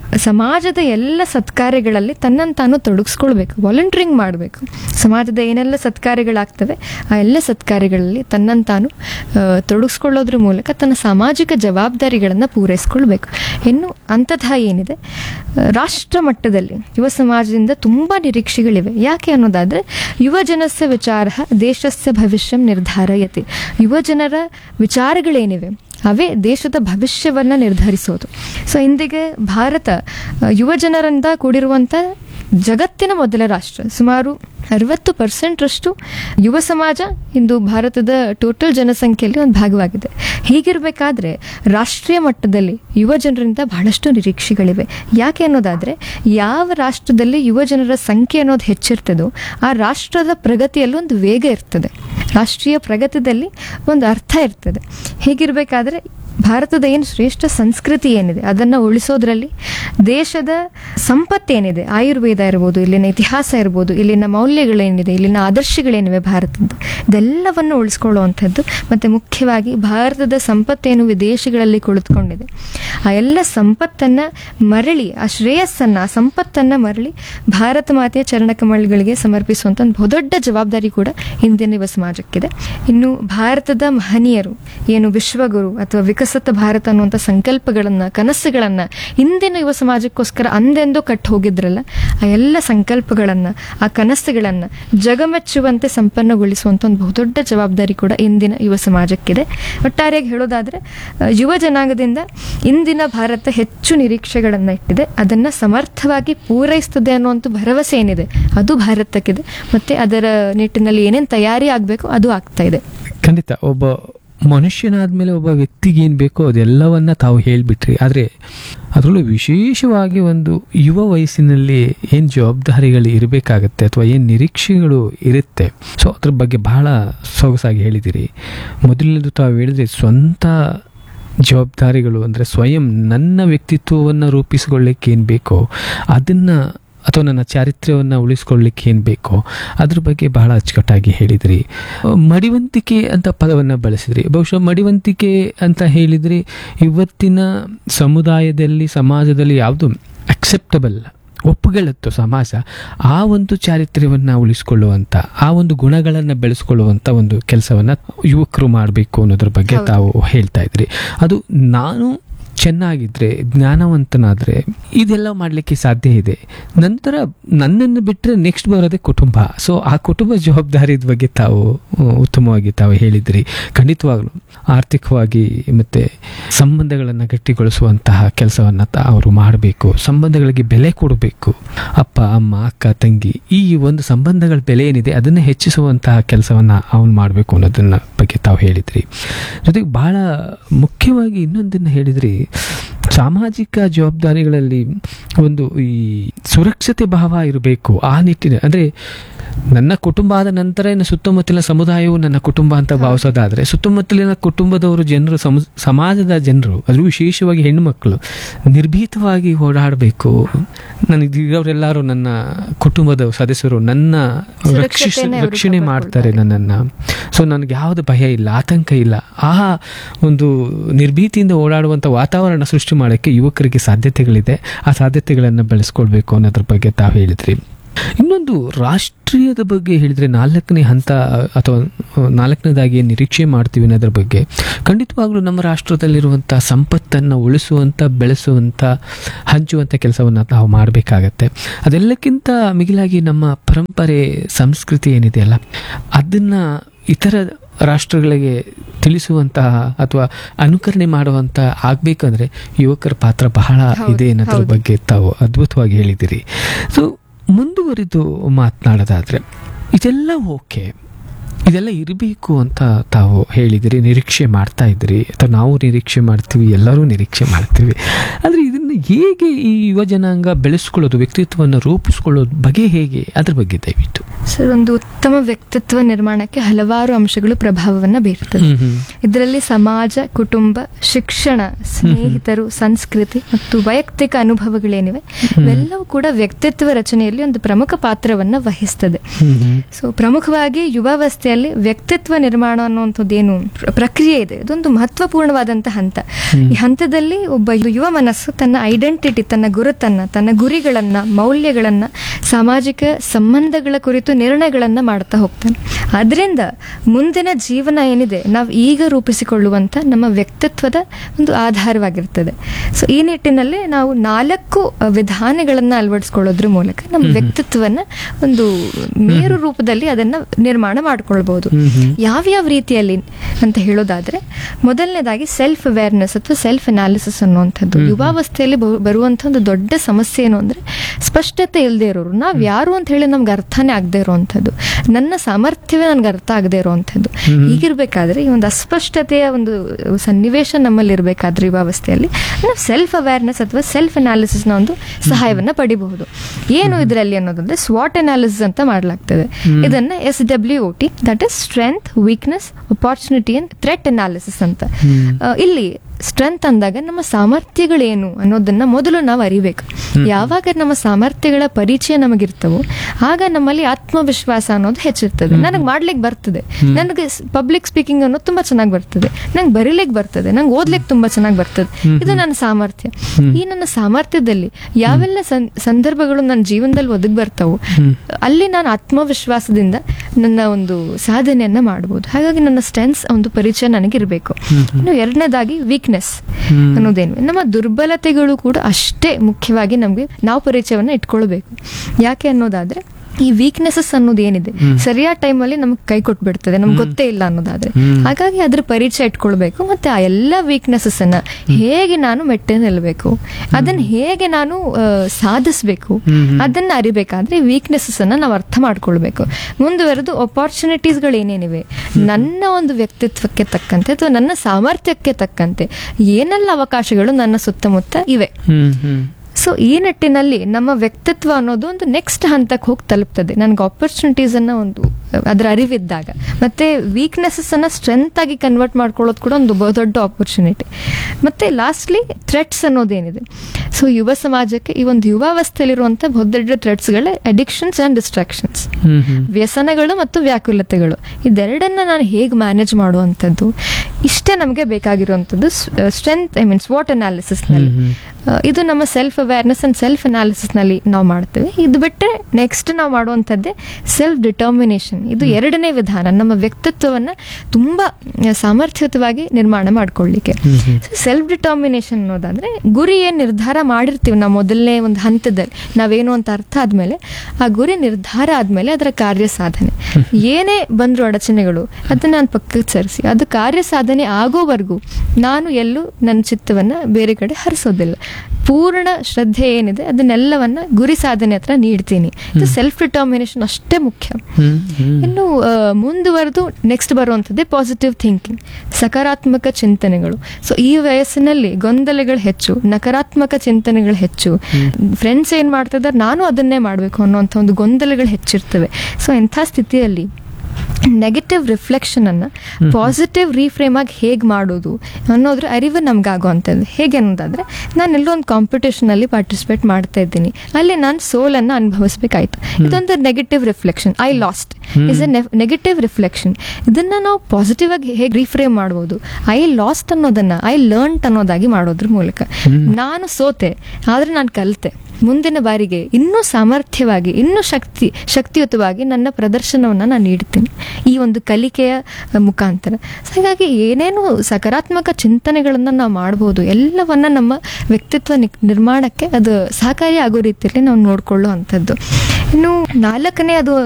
ಸಮಾಜದ ಎಲ್ಲ ಸತ್ಕಾರ್ಯಗಳಲ್ಲಿ ತನ್ನನ್ನು ತಾನು ತೊಡಗಿಸ್ಕೊಳ್ಬೇಕು ವಾಲಂಟ್ರಿಂಗ್ ಮಾಡಬೇಕು ಸಮಾಜದ ಏನೆಲ್ಲ ಸತ್ಕಾರ್ಯಗಳಾಗ್ತವೆ ಆ ಎಲ್ಲ ಸತ್ಕಾರ್ಯಗಳಲ್ಲಿ ತನ್ನನ್ನು ತಾನು ಆ, ತೊಡಗಿಸ್ಕೊಳ್ಳೋದ್ರ ಮೂಲಕ ತನ್ನ ಸಾಮಾಜಿಕ ಜವಾಬ್ದಾರಿಗಳನ್ನು ಪೂರೈಸ್ಕೊಳ್ಬೇಕು ಇನ್ನು ಅಂಥದ್ದು ಏನಿದೆ ಆ, ರಾಷ್ಟ್ರ ಮಟ್ಟದಲ್ಲಿ ಯುವ ಸಮಾಜದಿಂದ ತುಂಬ ನಿರೀಕ್ಷೆಗಳಿವೆ ಯಾಕೆ ಅನ್ನೋದಾದರೆ ಯುವ ಜನಸ್ಯ ವಿಚಾರ ದೇಶಸ್ಯ ಭವಿಷ್ಯಂ ನಿರ್ಧಾರಯತಿ ಯುವ ಜನರ ವಿಚಾರಗಳೇನಿವೆ ಅವೇ ದೇಶದ ಭವಿಷ್ಯವನ್ನು ನಿರ್ಧರಿಸೋದು ಸೊ ಇಂದಿಗೆ ಭಾರತ ಆ, ಯುವ ಜನರಿಂದ ಕೂಡಿರುವಂಥ ಜಗತ್ತಿನ ಮೊದಲ ರಾಷ್ಟ್ರ ಸುಮಾರು ಅರವತ್ತು ಪರ್ಸೆಂಟ್ರಷ್ಟು ಯುವ ಸಮಾಜ ಇಂದು ಭಾರತದ ಟೋಟಲ್ ಜನಸಂಖ್ಯೆಯಲ್ಲಿ ಒಂದು ಭಾಗವಾಗಿದೆ ಹೀಗಿರಬೇಕಾದ್ರೆ ರಾಷ್ಟ್ರೀಯ ಮಟ್ಟದಲ್ಲಿ ಯುವ ಜನರಿಂದ ಬಹಳಷ್ಟು ನಿರೀಕ್ಷೆಗಳಿವೆ ಯಾಕೆ ಅನ್ನೋದಾದರೆ ಯಾವ ರಾಷ್ಟ್ರದಲ್ಲಿ ಯುವ ಜನರ ಸಂಖ್ಯೆ ಅನ್ನೋದು ಹೆಚ್ಚಿರ್ತದೋ ಆ ರಾಷ್ಟ್ರದ ಪ್ರಗತಿಯಲ್ಲಿ ಒಂದು ವೇಗ ಇರ್ತದೆ ರಾಷ್ಟ್ರೀಯ ಪ್ರಗತಿಯಲ್ಲಿ ಒಂದು ಅರ್ಥ ಇರ್ತದೆ ಹೀಗಿರಬೇಕಾದ್ರೆ ಭಾರತದ ಏನು ಶ್ರೇಷ್ಠ ಸಂಸ್ಕೃತಿ ಏನಿದೆ ಅದನ್ನು ಉಳಿಸೋದ್ರಲ್ಲಿ ದೇಶದ ಸಂಪತ್ತೇನಿದೆ ಆಯುರ್ವೇದ ಇರ್ಬೋದು ಇಲ್ಲಿನ ಇತಿಹಾಸ ಇರ್ಬೋದು ಇಲ್ಲಿನ ಮೌಲ್ಯಗಳೇನಿದೆ ಇಲ್ಲಿನ ಆದರ್ಶಗಳೇನಿವೆ ಭಾರತದ್ದು ಇದೆಲ್ಲವನ್ನು ಉಳಿಸ್ಕೊಳ್ಳುವಂಥದ್ದು ಮತ್ತು ಮುಖ್ಯವಾಗಿ ಭಾರತದ ಸಂಪತ್ತೇನು ವಿದೇಶಗಳಲ್ಲಿ ಕುಳಿತುಕೊಂಡಿದೆ ಆ ಎಲ್ಲ ಸಂಪತ್ತನ್ನು ಮರಳಿ ಆ ಶ್ರೇಯಸ್ಸನ್ನು ಆ ಸಂಪತ್ತನ್ನು ಮರಳಿ ಭಾರತ ಮಾತೆಯ ಚರಣಕಮಲಗಳಿಗೆ ಸಮರ್ಪಿಸುವಂಥ ಒಂದು ಬಹುದೊಡ್ಡ ಜವಾಬ್ದಾರಿ ಕೂಡ ಇಂದಿನ ಯುವ ಸಮಾಜಕ್ಕಿದೆ ಇನ್ನು ಭಾರತದ ಮಹನೀಯರು ಏನು ವಿಶ್ವಗುರು ಅಥವಾ ವಿಕಸಿತ ಭಾರತ ಅನ್ನುವಂಥ ಸಂಕಲ್ಪಗಳನ್ನು ಕನಸುಗಳನ್ನು ಇಂದಿನ ಯುವ ಸಮಾಜಕ್ಕೋಸ್ಕರ ಅಂದೆಂದೂ ಕಟ್ಟು ಹೋಗಿದ್ರಲ್ಲ ಆ ಎಲ್ಲ ಸಂಕಲ್ಪಗಳನ್ನು ಆ ಕನಸುಗಳನ್ನು ಜಗಮೆಚ್ಚುವಂತೆ ಸಂಪನ್ನಗೊಳಿಸುವಂಥ ಒಂದು ಬಹುದೊಡ್ಡ ಜವಾಬ್ದಾರಿ ಕೂಡ ಇಂದಿನ ಯುವ ಸಮಾಜಕ್ಕಿದೆ ಒಟ್ಟಾರೆಯಾಗಿ ಹೇಳೋದಾದರೆ ಆ, ಯುವ ಜನಾಂಗದಿಂದ ಇಂದಿನ ಭಾರತ ಹೆಚ್ಚು ನಿರೀಕ್ಷೆಗಳನ್ನು ಇಟ್ಟಿದೆ ಅದನ್ನು ಸಮರ್ಥವಾಗಿ ಪೂರೈಸ್ತದೆ ಅನ್ನುವಂಥ ಭರವಸೆ ಏನಿದೆ ಅದು ಭಾರತಕ್ಕಿದೆ ಮತ್ತು ಅದರ ನಿಟ್ಟಿನಲ್ಲಿ ಏನೇನು ತಯಾರಿ ಆಗಬೇಕು ಅದು ಆಗ್ತಾ ಇದೆ ಖಂಡಿತ ಒಬ್ಬ ಮನುಷ್ಯನಾದ್ಮೇಲೆ ಒಬ್ಬ ವ್ಯಕ್ತಿಗೆ ಏನು ಬೇಕೋ ಅದೆಲ್ಲವನ್ನ ತಾವು ಹೇಳಿಬಿಟ್ರಿ ಆದರೆ ಅದರಲ್ಲೂ ವಿಶೇಷವಾಗಿ ಒಂದು ಯುವ ವಯಸ್ಸಿನಲ್ಲಿ ಏನು ಜವಾಬ್ದಾರಿಗಳು ಇರಬೇಕಾಗತ್ತೆ ಅಥವಾ ಏನು ನಿರೀಕ್ಷೆಗಳು ಇರುತ್ತೆ ಸೊ ಅದ್ರ ಬಗ್ಗೆ ಬಹಳ ಸೊಗಸಾಗಿ ಹೇಳಿದಿರಿ ಮೊದಲನೇದು ತಾವು ಹೇಳಿದ್ರೆ ಸ್ವಂತ ಜವಾಬ್ದಾರಿಗಳು ಅಂದರೆ ಸ್ವಯಂ ನನ್ನ ವ್ಯಕ್ತಿತ್ವವನ್ನು ರೂಪಿಸಿಕೊಳ್ಳಿಕ್ಕೆ ಏನು ಬೇಕೋ ಅದನ್ನು ಅಥವಾ ನನ್ನ ಚಾರಿತ್ರ್ಯವನ್ನು ಉಳಿಸ್ಕೊಳ್ಳಿಕ್ಕೆ ಏನು ಬೇಕೋ ಅದ್ರ ಬಗ್ಗೆ ಬಹಳ ಅಚ್ಚುಕಟ್ಟಾಗಿ ಹೇಳಿದ್ರಿ ಅಹ್, ಮಡಿವಂತಿಕೆ ಅಂತ ಪದವನ್ನು ಬಳಸಿದ್ರಿ ಬಹುಶಃ ಮಡಿವಂತಿಕೆ ಅಂತ ಹೇಳಿದ್ರಿ ಇವತ್ತಿನ ಸಮುದಾಯದಲ್ಲಿ ಸಮಾಜದಲ್ಲಿ ಯಾವುದು ಅಕ್ಸೆಪ್ಟಬಲ್ ಒಪ್ಪುಗಳತ್ತು ಸಮಾಜ ಆ ಒಂದು ಚಾರಿತ್ರ್ಯವನ್ನು ಉಳಿಸ್ಕೊಳ್ಳುವಂಥ ಆ ಒಂದು ಗುಣಗಳನ್ನು ಬೆಳೆಸ್ಕೊಳ್ಳುವಂಥ ಒಂದು ಕೆಲಸವನ್ನು ಯುವಕರು ಮಾಡಬೇಕು ಅನ್ನೋದ್ರ ಬಗ್ಗೆ ಹೌದು. ತಾವು ಹೇಳ್ತಾ ಇದ್ರಿ ಅದು ನಾನು ಚೆನ್ನಾಗಿದ್ರೆ ಜ್ಞಾನವಂತನಾದರೆ ಇದೆಲ್ಲ ಮಾಡಲಿಕ್ಕೆ ಸಾಧ್ಯ ಇದೆ ನಂತರ ನನ್ನನ್ನು ಬಿಟ್ಟರೆ ನೆಕ್ಸ್ಟ್ ಬರೋದೇ ಕುಟುಂಬ ಸೊ ಆ ಕುಟುಂಬ ಜವಾಬ್ದಾರಿದ ಬಗ್ಗೆ ತಾವು ಅಹ್, ಉತ್ತಮವಾಗಿ ತಾವು ಹೇಳಿದ್ರಿ ಖಂಡಿತವಾಗ್ಲೂ ಆರ್ಥಿಕವಾಗಿ ಮತ್ತು ಸಂಬಂಧಗಳನ್ನು ಗಟ್ಟಿಗೊಳಿಸುವಂತಹ ಕೆಲಸವನ್ನು ಅವರು ಮಾಡಬೇಕು ಸಂಬಂಧಗಳಿಗೆ ಬೆಲೆ ಕೊಡಬೇಕು ಅಪ್ಪ ಅಮ್ಮ ಅಕ್ಕ ತಂಗಿ ಈ ಒಂದು ಸಂಬಂಧಗಳ ಬೆಲೆ ಏನಿದೆ ಅದನ್ನು ಹೆಚ್ಚಿಸುವಂತಹ ಕೆಲಸವನ್ನು ಅವನು ಮಾಡಬೇಕು ಅನ್ನೋದನ್ನ ಬಗ್ಗೆ ತಾವು ಹೇಳಿದ್ರಿ ಜೊತೆಗೆ ಬಹಳ ಮುಖ್ಯವಾಗಿ ಇನ್ನೊಂದನ್ನು ಹೇಳಿದ್ರಿ ಸಾಮಾಜಿಕ ಜವಾಬ್ದಾರಿಗಳಲ್ಲಿ ಒಂದು ಈ ಸುರಕ್ಷತೆ ಭಾವ ಇರಬೇಕು ಆ ನಿಟ್ಟಿನ ಅಂದರೆ ನನ್ನ ಕುಟುಂಬ ಆದ ನಂತರ ಇನ್ನು ಸುತ್ತಮುತ್ತಲಿನ ಸಮುದಾಯವು ನನ್ನ ಕುಟುಂಬ ಅಂತ ಭಾವಿಸೋದಾದರೆ ಸುತ್ತಮುತ್ತಲಿನ ಕುಟುಂಬದವರು ಜನರು ಸಮ ಸಮಾಜದ ಜನರು ಅದು ವಿಶೇಷವಾಗಿ ಹೆಣ್ಣುಮಕ್ಕಳು ನಿರ್ಭೀತವಾಗಿ ಓಡಾಡಬೇಕು ನನಗೆ ಇರೋರೆಲ್ಲರೂ ನನ್ನ ಕುಟುಂಬದ ಸದಸ್ಯರು ನನ್ನ ರಕ್ಷಿಸ ಸುರಕ್ಷತೆಯನ್ನೇ ಅವರು ರಕ್ಷಣೆ ಮಾಡ್ತಾರೆ ಕಾಪಾಡ್ಕೊಳ್ತಾರೆ. ನನ್ನನ್ನು ಸೊ ನನಗೆ ಯಾವುದು ಭಯ ಇಲ್ಲ ಆತಂಕ ಇಲ್ಲ ಆ ಒಂದು ನಿರ್ಭೀತಿಯಿಂದ ಓಡಾಡುವಂಥ ವಾತಾವರಣ ಸೃಷ್ಟಿ ಮಾಡೋಕ್ಕೆ ಯುವಕರಿಗೆ ಸಾಧ್ಯತೆಗಳಿದೆ ಆ ಸಾಧ್ಯತೆಗಳನ್ನು ಬೆಳೆಸ್ಕೊಳ್ಬೇಕು ಅನ್ನೋದ್ರ ಬಗ್ಗೆ ತಾವು ಹೇಳಿದ್ರಿ ಇನ್ನೊಂದು ರಾಷ್ಟ್ರೀಯದ ಬಗ್ಗೆ ಹೇಳಿದರೆ ನಾಲ್ಕನೇ ಹಂತ ಅಥವಾ ನಾಲ್ಕನೇದಾಗಿ ಏನ್ ನಿರೀಕ್ಷೆ ಮಾಡ್ತೀವಿ ಅನ್ನೋದ್ರ ಬಗ್ಗೆ ಖಂಡಿತವಾಗ್ಲೂ ನಮ್ಮ ರಾಷ್ಟ್ರದಲ್ಲಿರುವಂಥ ಸಂಪತ್ತನ್ನು ಉಳಿಸುವಂಥ ಬೆಳೆಸುವಂಥ ಹಂಚುವಂಥ ಕೆಲಸವನ್ನು ನಾವು ಮಾಡಬೇಕಾಗತ್ತೆ ಅದೆಲ್ಲಕ್ಕಿಂತ ಮಿಗಿಲಾಗಿ ನಮ್ಮ ಪರಂಪರೆ ಸಂಸ್ಕೃತಿ ಏನಿದೆಯಲ್ಲ ಅದನ್ನು ಇತರ ರಾಷ್ಟ್ರಗಳಿಗೆ ತಿಳಿಸುವಂತಹ ಅಥವಾ ಅನುಕರಣೆ ಮಾಡುವಂತ ಆಗ್ಬೇಕಂದ್ರೆ ಯುವಕರ ಪಾತ್ರ ಬಹಳ ಹೌದು, ಇದೆ ಅನ್ನೋದ್ರ ಹೌದು. ಬಗ್ಗೆ ತಾವು ಅದ್ಭುತವಾಗಿ ಹೇಳಿದಿರಿ ಸೊ ಮುಂದುವರಿದು ಮಾತನಾಡೋದಾದ್ರೆ ಇದೆಲ್ಲ ಓಕೆ ಇದೆಲ್ಲ ಇರಬೇಕು ಅಂತ ತಾವು ಹೇಳಿದಿರಿ ನಿರೀಕ್ಷೆ ಮಾಡ್ತಾ ಇದ್ರಿ ಅಥವಾ ನಾವು ನಿರೀಕ್ಷೆ ಮಾಡ್ತೀವಿ ಎಲ್ಲರೂ ನಿರೀಕ್ಷೆ ಮಾಡ್ತೀವಿ ಆದರೆ ಇದನ್ನ ಇದನ್ನು ಹೇಗೆ ಈ ಯುವ ಜನಾಂಗ ಬೆಳೆಸ್ಕೊಳ್ಳೋದು ವ್ಯಕ್ತಿತ್ವವನ್ನು ರೂಪಿಸ್ಕೊಳ್ಳೋದು ಬಗೆ ಹೇಗೆ ಅದ್ರ ಬಗ್ಗೆ ದಯವಿಟ್ಟು ಸರ್ ಒಂದು ಉತ್ತಮ ವ್ಯಕ್ತಿತ್ವ ನಿರ್ಮಾಣಕ್ಕೆ ಹಲವಾರು ಅಂಶಗಳು ಪ್ರಭಾವವನ್ನ ಬೀರ್ತದೆ ಹ್ಮ್ ಹ್ಮ್. ಇದರಲ್ಲಿ ಸಮಾಜ ಕುಟುಂಬ ಶಿಕ್ಷಣ ಸ್ನೇಹಿತರು ಸಂಸ್ಕೃತಿ ಮತ್ತು ವೈಯಕ್ತಿಕ ಅನುಭವಗಳೇನಿವೆ ಇವೆಲ್ಲವೂ ಕೂಡ ವ್ಯಕ್ತಿತ್ವ ರಚನೆಯಲ್ಲಿ ಒಂದು ಪ್ರಮುಖ ಪಾತ್ರವನ್ನ ವಹಿಸ್ತದೆ ಹ್ಮ್ ಹ್ಮ್. ಸೊ ಪ್ರಮುಖವಾಗಿ ಯುವಾವಸ್ಥೆಯಲ್ಲಿ ವ್ಯಕ್ತಿತ್ವ ನಿರ್ಮಾಣ ಅನ್ನುವಂಥದ್ದು ಏನು ಪ್ರ- ಪ್ರಕ್ರಿಯೆ ಇದೆ ಇದೊಂದು ಮಹತ್ವಪೂರ್ಣವಾದಂಥ ಹಂತ ಈ ಹಂತದಲ್ಲಿ ಒಬ್ಬ ಯುವ ಮನಸ್ಸು ತನ್ನ ಐಡೆಂಟಿಟಿ ತನ್ನ ಗುರುತನ್ನ ತನ್ನ ಗುರಿಗಳನ್ನ ಮೌಲ್ಯಗಳನ್ನ ಸಾಮಾಜಿಕ ಸಂಬಂಧಗಳ ಕುರಿತು ನಿರ್ಣಯಗಳನ್ನ ಮಾಡ್ತಾ ಹೋಗ್ತಾನೆ ಅದರಿಂದ ಮುಂದಿನ ಜೀವನ ಏನಿದೆ ನಾವು ಈಗ ರೂಪಿಸಿಕೊಳ್ಳುವಂತ ನಮ್ಮ ವ್ಯಕ್ತಿತ್ವದ ಒಂದು ಆಧಾರವಾಗಿರ್ತದೆ ಸೊ ಈ ನಿಟ್ಟಿನಲ್ಲಿ ನಾವು ನಾಲ್ಕು ಅ, ವಿಧಾನಗಳನ್ನ ಅಳವಡಿಸ್ಕೊಳ್ಳೋದ್ರ ಮೂಲಕ ನಮ್ಮ ವ್ಯಕ್ತಿತ್ವವನ್ನ ಒಂದು ಮೇರು ರೂಪದಲ್ಲಿ ಅದನ್ನ ನಿರ್ಮಾಣ ಮಾಡ್ಕೊಳ್ಬಹುದು ಯಾವ್ಯಾವ ರೀತಿಯಲ್ಲಿ ಅಂತ ಹೇಳೋದಾದ್ರೆ ಮೊದಲನೇದಾಗಿ ಸೆಲ್ಫ್ ಅವೇರ್ನೆಸ್ ಅಥವಾ ಸೆಲ್ಫ್ ಅನಾಲಿಸಿಸ್ ಅನ್ನುವಂಥದ್ದು ಯುವಾವಸ್ಥೆಯಲ್ಲಿ ಬರು- ಬರುವಂಥ ಒಂದು ದೊಡ್ಡ ಸಮಸ್ಯೆ ಏನು ಅಂದ್ರೆ ಸ್ಪಷ್ಟತೆ ಇಲ್ಲದೆ ಇರೋರು ನಾವ್ ಯಾರು ಅಂತ ಹೇಳಿ ನಮ್ಗೆ ಅರ್ಥನೇ ಆಗದೆ ಇರುವಂಥದ್ದು ನನ್ನ ಸಾಮರ್ಥ್ಯವೇ ನನ್ಗೆ ಅರ್ಥ ಆಗದೆ ಇರುವಂಥದ್ದು ಹೀಗಿರ್ಬೇಕಾದ್ರೆ ಈ ಒಂದು ಅಸ್ಪಷ್ಟತೆಯ ಒಂದು ಸನ್ನಿವೇಶ ನಮ್ಮಲ್ಲಿ ಇರಬೇಕಾದ್ರೆ ಯುವಾವಸ್ಥೆಯಲ್ಲಿ ನಾವು ಸೆಲ್ಫ್ ಅವೇರ್ನೆಸ್ ಅಥವಾ ಸೆಲ್ಫ್ ಅನಾಲಿಸಿಸ್ನ ಒಂದು ಸಹಾಯವನ್ನ ಪಡಿಬಹುದು ಏನು ಇದರಲ್ಲಿ ಅನ್ನೋದಂದ್ರೆ ಸ್ವಾಟ್ ಅನಾಲಿಸಿಸ್ ಅಂತ ಮಾಡಲಾಗ್ತದೆ ಇದನ್ನ S W T that is strength weakness opportunity and threat analysis ಅಂತ ಆ, ಇಲ್ಲಿ ಸ್ಟ್ರೆಂತ್ ಅಂದಾಗ ನಮ್ಮ ಸಾಮರ್ಥ್ಯಗಳೇನು ಅನ್ನೋದನ್ನ ಮೊದಲು ನಾವು ಅರಿಬೇಕು ಯಾವಾಗ ನಮ್ಮ ಸಾಮರ್ಥ್ಯಗಳ ಪರಿಚಯ ನಮಗಿರ್ತವೋ ಆಗ ನಮ್ಮಲ್ಲಿ ಆತ್ಮವಿಶ್ವಾಸ ಅನ್ನೋದು ಹೆಚ್ಚಿರ್ತದೆ ನನಗೆ ಮಾಡ್ಲಿಕ್ಕೆ ಬರ್ತದೆ ನನಗೆ ಪಬ್ಲಿಕ್ ಸ್ಪೀಕಿಂಗ್ ಅನ್ನೋದು ತುಂಬಾ ಚೆನ್ನಾಗಿ ಬರ್ತದೆ ನಂಗೆ ಬರೀಲಿಕ್ಕೆ ಬರ್ತದೆ ನಂಗೆ ಓದ್ಲಿಕ್ಕೆ ತುಂಬಾ ಚೆನ್ನಾಗಿ ಬರ್ತದೆ ಇದು ನನ್ನ ಸಾಮರ್ಥ್ಯ ಈ ನನ್ನ ಸಾಮರ್ಥ್ಯದಲ್ಲಿ ಯಾವೆಲ್ಲ ಸಂ- ಸಂದರ್ಭಗಳು ನನ್ನ ಜೀವನದಲ್ಲಿ ಒದಗಿ ಬರ್ತಾವೋ ಅಲ್ಲಿ ನಾನು ಆತ್ಮವಿಶ್ವಾಸದಿಂದ ನನ್ನ ಒಂದು ಸಾಧನೆಯನ್ನ ಮಾಡಬಹುದು ಹಾಗಾಗಿ ನನ್ನ ಸ್ಟ್ರೆಂತ್ಸ್ ಒಂದು ಪರಿಚಯ ನನಗಿರಬೇಕು ಇನ್ನು ಎರಡನೇದಾಗಿ ವೀಕ್ನೆಸ್ ಅನ್ನೋದೇನು ನಮ್ಮ ದುರ್ಬಲತೆಗಳು ಕೂಡ ಅಷ್ಟೇ ಮುಖ್ಯವಾಗಿ ನಮಗೆ ನಾವು ಪರಿಚಯವನ್ನ ಇಟ್ಕೊಳ್ಬೇಕು ಯಾಕೆ ಅನ್ನೋದಾದ್ರೆ ಈ ವೀಕ್ನೆಸಸ್ ಅನ್ನೋದು ಏನಿದೆ ಸರಿಯಾದ ಟೈಮಲ್ಲಿ ನಮ್ಗೆ ಕೈ ಕೊಟ್ಬಿಡ್ತದೆ ನಮ್ಗೆ ಗೊತ್ತೇ ಇಲ್ಲ ಅನ್ನೋದಾದ್ರೆ ಹಾಗಾಗಿ ಅದ್ರ ಪರಿಚಯ ಇಟ್ಕೊಳ್ಬೇಕು ಮತ್ತೆ ಆ ಎಲ್ಲ ವೀಕ್ನೆಸಸ್ ಅನ್ನ ಹೇಗೆ ನಾನು ಮೆಟ್ಟೆ ನಿಲ್ಬೇಕು ಅದನ್ನ ಹೇಗೆ ನಾನು ಆ, ಸಾಧಿಸ್ಬೇಕು ಅದನ್ನ ಅರಿಬೇಕಾದ್ರೆ ವೀಕ್ನೆಸಸ್ ಅನ್ನ ನಾವು ಅರ್ಥ ಮಾಡ್ಕೊಳ್ಬೇಕು ಮುಂದುವರೆದು ಅಪಾರ್ಚುನಿಟೀಸ್ಗಳು ಏನೇನಿವೆ ನನ್ನ ಒಂದು ವ್ಯಕ್ತಿತ್ವಕ್ಕೆ ತಕ್ಕಂತೆ ಅಥವಾ ನನ್ನ ಸಾಮರ್ಥ್ಯಕ್ಕೆ ತಕ್ಕಂತೆ ಏನೆಲ್ಲ ಅವಕಾಶಗಳು ನನ್ನ ಸುತ್ತಮುತ್ತ ಇವೆ ಹ್ಮ್ ಹ್ಮ್ ಸೊ ಈ ನಿಟ್ಟಿನಲ್ಲಿ ನಮ್ಮ ವ್ಯಕ್ತಿತ್ವ ಅನ್ನೋದು ಒಂದು ನೆಕ್ಸ್ಟ್ ಹಂತಕ್ಕೆ ಹೋಗಿ ತಲುಪ್ತದೆ ನನಗೆ ಆಪರ್ಚುನಿಟೀಸ್ ಅನ್ನ ಒಂದು ಅದರ ಅರಿವಿದ್ದಾಗ ಮತ್ತೆ ವೀಕ್ನೆಸಸ್ ಅನ್ನ ಸ್ಟ್ರೆಂತ್ ಆಗಿ ಕನ್ವರ್ಟ್ ಮಾಡ್ಕೊಳ್ಳೋದು ಕೂಡ ಒಂದು ಬಹು ದೊಡ್ಡ ಆಪರ್ಚುನಿಟಿ ಮತ್ತೆ ಲಾಸ್ಟ್ಲಿ ಥ್ರೆಟ್ಸ್ ಅನ್ನೋದೇನಿದೆ ಸೊ ಯುವ ಸಮಾಜಕ್ಕೆ ಈ ಒಂದು ಯುವಾವಸ್ಥೆಯಲ್ಲಿರುವಂಥ ಬಹುದೊಡ್ಡ ಥ್ರೆಟ್ಸ್ಗಳೇ addictions and distractions hmm hmm ವ್ಯಸನಗಳು ಮತ್ತು ವ್ಯಾಕುಲತೆಗಳು ಇದೆರಡನ್ನ ನಾನು ಹೇಗೆ ಮ್ಯಾನೇಜ್ ಮಾಡುವಂಥದ್ದು ಇಷ್ಟೇ ನಮಗೆ ಬೇಕಾಗಿರುವಂಥದ್ದು ಸ್ಟ್ರೆಂತ್ ಐ ಮೀನ್ ಸ್ವಾಟ್ ಅನಾಲಿಸಿಸ್ನಲ್ಲಿ ಇದು ನಮ್ಮ ಸೆಲ್ಫ್ ಅವೇರ್ನೆಸ್ ಅಂಡ್ ಸೆಲ್ಫ್ ಅನಾಲಿಸಿಸ್ನಲ್ಲಿ ನಾವು ಮಾಡ್ತೇವೆ ಇದು ಬಿಟ್ಟರೆ ನೆಕ್ಸ್ಟ್ ನಾವು ಮಾಡುವಂಥದ್ದೇ ಸೆಲ್ಫ್ ಡಿಟರ್ಮಿನೇಷನ್ ಇದು ಎರಡನೇ ವಿಧಾನ ನಮ್ಮ ವ್ಯಕ್ತಿತ್ವವನ್ನು ತುಂಬ ಸಾಮರ್ಥ್ಯಯುತವಾಗಿ ನಿರ್ಮಾಣ ಮಾಡ್ಕೊಳ್ಳಿಕ್ಕೆ ಸೆಲ್ಫ್ ಡಿಟರ್ಮಿನೇಷನ್ ಅನ್ನೋದಾದ್ರೆ ಗುರಿ ಏನು ನಿರ್ಧಾರ ಮಾಡಿರ್ತೀವಿ ನಾವು ಮೊದಲನೇ ಒಂದು ಹಂತದಲ್ಲಿ ನಾವೇನು ಅಂತ ಅರ್ಥ ಆದ್ಮೇಲೆ ಆ ಗುರಿ ನಿರ್ಧಾರ ಆದ್ಮೇಲೆ ಅದರ ಕಾರ್ಯ ಸಾಧನೆ ಏನೇ ಬಂದ್ರು ಅಡಚಣೆಗಳು ಅದನ್ನ ನಾನು ಪಕ್ಕಕ್ಕೆ ಸರಿಸಿ ಅದು ಕಾರ್ಯ ಸಾಧನೆ ಆಗೋವರೆಗೂ ನಾನು ಎಲ್ಲೂ ನನ್ನ ಚಿತ್ತವನ್ನ ಬೇರೆ ಕಡೆ ಹರಿಸೋದಿಲ್ಲ ಪೂರ್ಣ ಶ್ರದ್ಧೆ ಏನಿದೆ ಅದನ್ನೆಲ್ಲವನ್ನ ಗುರಿ ಸಾಧನೆ ಹತ್ರ ನೀಡ್ತೀನಿ ಇದು ಸೆಲ್ಫ್ ಡಿಟರ್ಮಿನೇಷನ್ ಅಷ್ಟೇ ಮುಖ್ಯ ಹ್ಮ್ ಹ್ಮ್ ಇನ್ನು ಆ, ಮುಂದುವರೆದು ನೆಕ್ಸ್ಟ್ ಬರುವಂಥದ್ದೇ ಪಾಸಿಟಿವ್ ಥಿಂಕಿಂಗ್ ಸಕಾರಾತ್ಮಕ ಚಿಂತನೆಗಳು ಸೊ ಈ ವಯಸ್ಸಿನಲ್ಲಿ ಗೊಂದಲಗಳು ಹೆಚ್ಚು ನಕಾರಾತ್ಮಕ ಚಿಂತನೆಗಳು ಹೆಚ್ಚು ಫ್ರೆಂಡ್ಸ್ ಏನ್ ಮಾಡ್ತಿದ್ದಾರೆ ನಾನು ಅದನ್ನೇ ಮಾಡಬೇಕು ಅನ್ನೋಂಥ ಒಂದು ಗೊಂದಲಗಳು ಹೆಚ್ಚಿರ್ತವೆ ಸೊ ಇಂಥ ಸ್ಥಿತಿಯಲ್ಲಿ ನೆಗೆಟಿವ್ ರಿಫ್ಲೆಕ್ಷನ್ ಅನ್ನ ಪಾಸಿಟಿವ್ ರೀಫ್ರೇಮ್ ಆಗಿ ಹೇಗೆ ಮಾಡೋದು ಅನ್ನೋದ್ರ ಅರಿವು ನಮ್ಗಾಗುವಂಥದ್ದು ಹೇಗೆ ಅನ್ನೋದಾದ್ರೆ ನಾನು ಎಲ್ಲೋ ಒಂದು ಕಾಂಪಿಟೇಷನ್ ಅಲ್ಲಿ ಪಾರ್ಟಿಸಿಪೇಟ್ ಮಾಡ್ತಾ ಇದ್ದೀನಿ ಅಲ್ಲಿ ನಾನು ಸೋಲನ್ನು ಅನುಭವಿಸ್ಬೇಕಾಯ್ತು ಇದೊಂದು negative reflection I lost is a negative reflection ಇದನ್ನ ನಾವು ಪಾಸಿಟಿವ್ ಆಗಿ ಹೇಗೆ ರೀಫ್ರೇಮ್ ಮಾಡ್ಬೋದು ಐ ಲಾಸ್ಟ್ ಅನ್ನೋದನ್ನ ಐ ಲರ್ನ್ಟ್ ಅನ್ನೋದಾಗಿ ಮಾಡೋದ್ರ ಮೂಲಕ ನಾನು ಸೋತೆ ಆದ್ರೆ ನಾನು ಕಲಿತೆ ಮುಂದಿನ ಬಾರಿಗೆ ಇನ್ನೂ ಸಾಮರ್ಥ್ಯವಾಗಿ ಇನ್ನೂ ಶಕ್ತಿ ಶಕ್ತಿಯುತವಾಗಿ ನನ್ನ ಪ್ರದರ್ಶನವನ್ನು ನಾನು ನೀಡ್ತೀನಿ ಈ ಒಂದು ಕಲಿಕೆಯ ಮುಖಾಂತರ So ಹಾಗಾಗಿ ಏನೇನು ಸಕಾರಾತ್ಮಕ ಚಿಂತನೆಗಳನ್ನು ನಾವು ಮಾಡ್ಬೋದು ಎಲ್ಲವನ್ನ ನಮ್ಮ ವ್ಯಕ್ತಿತ್ವ ನಿ- ನಿರ್ಮಾಣಕ್ಕೆ ಅದು ಸಹಕಾರಿ ಆಗೋ ರೀತಿಯಲ್ಲಿ ನಾವು ನೋಡ್ಕೊಳ್ಳೋ ಅಂಥದ್ದು ಇನ್ನು ನಾಲ್ಕನೇ ಅದು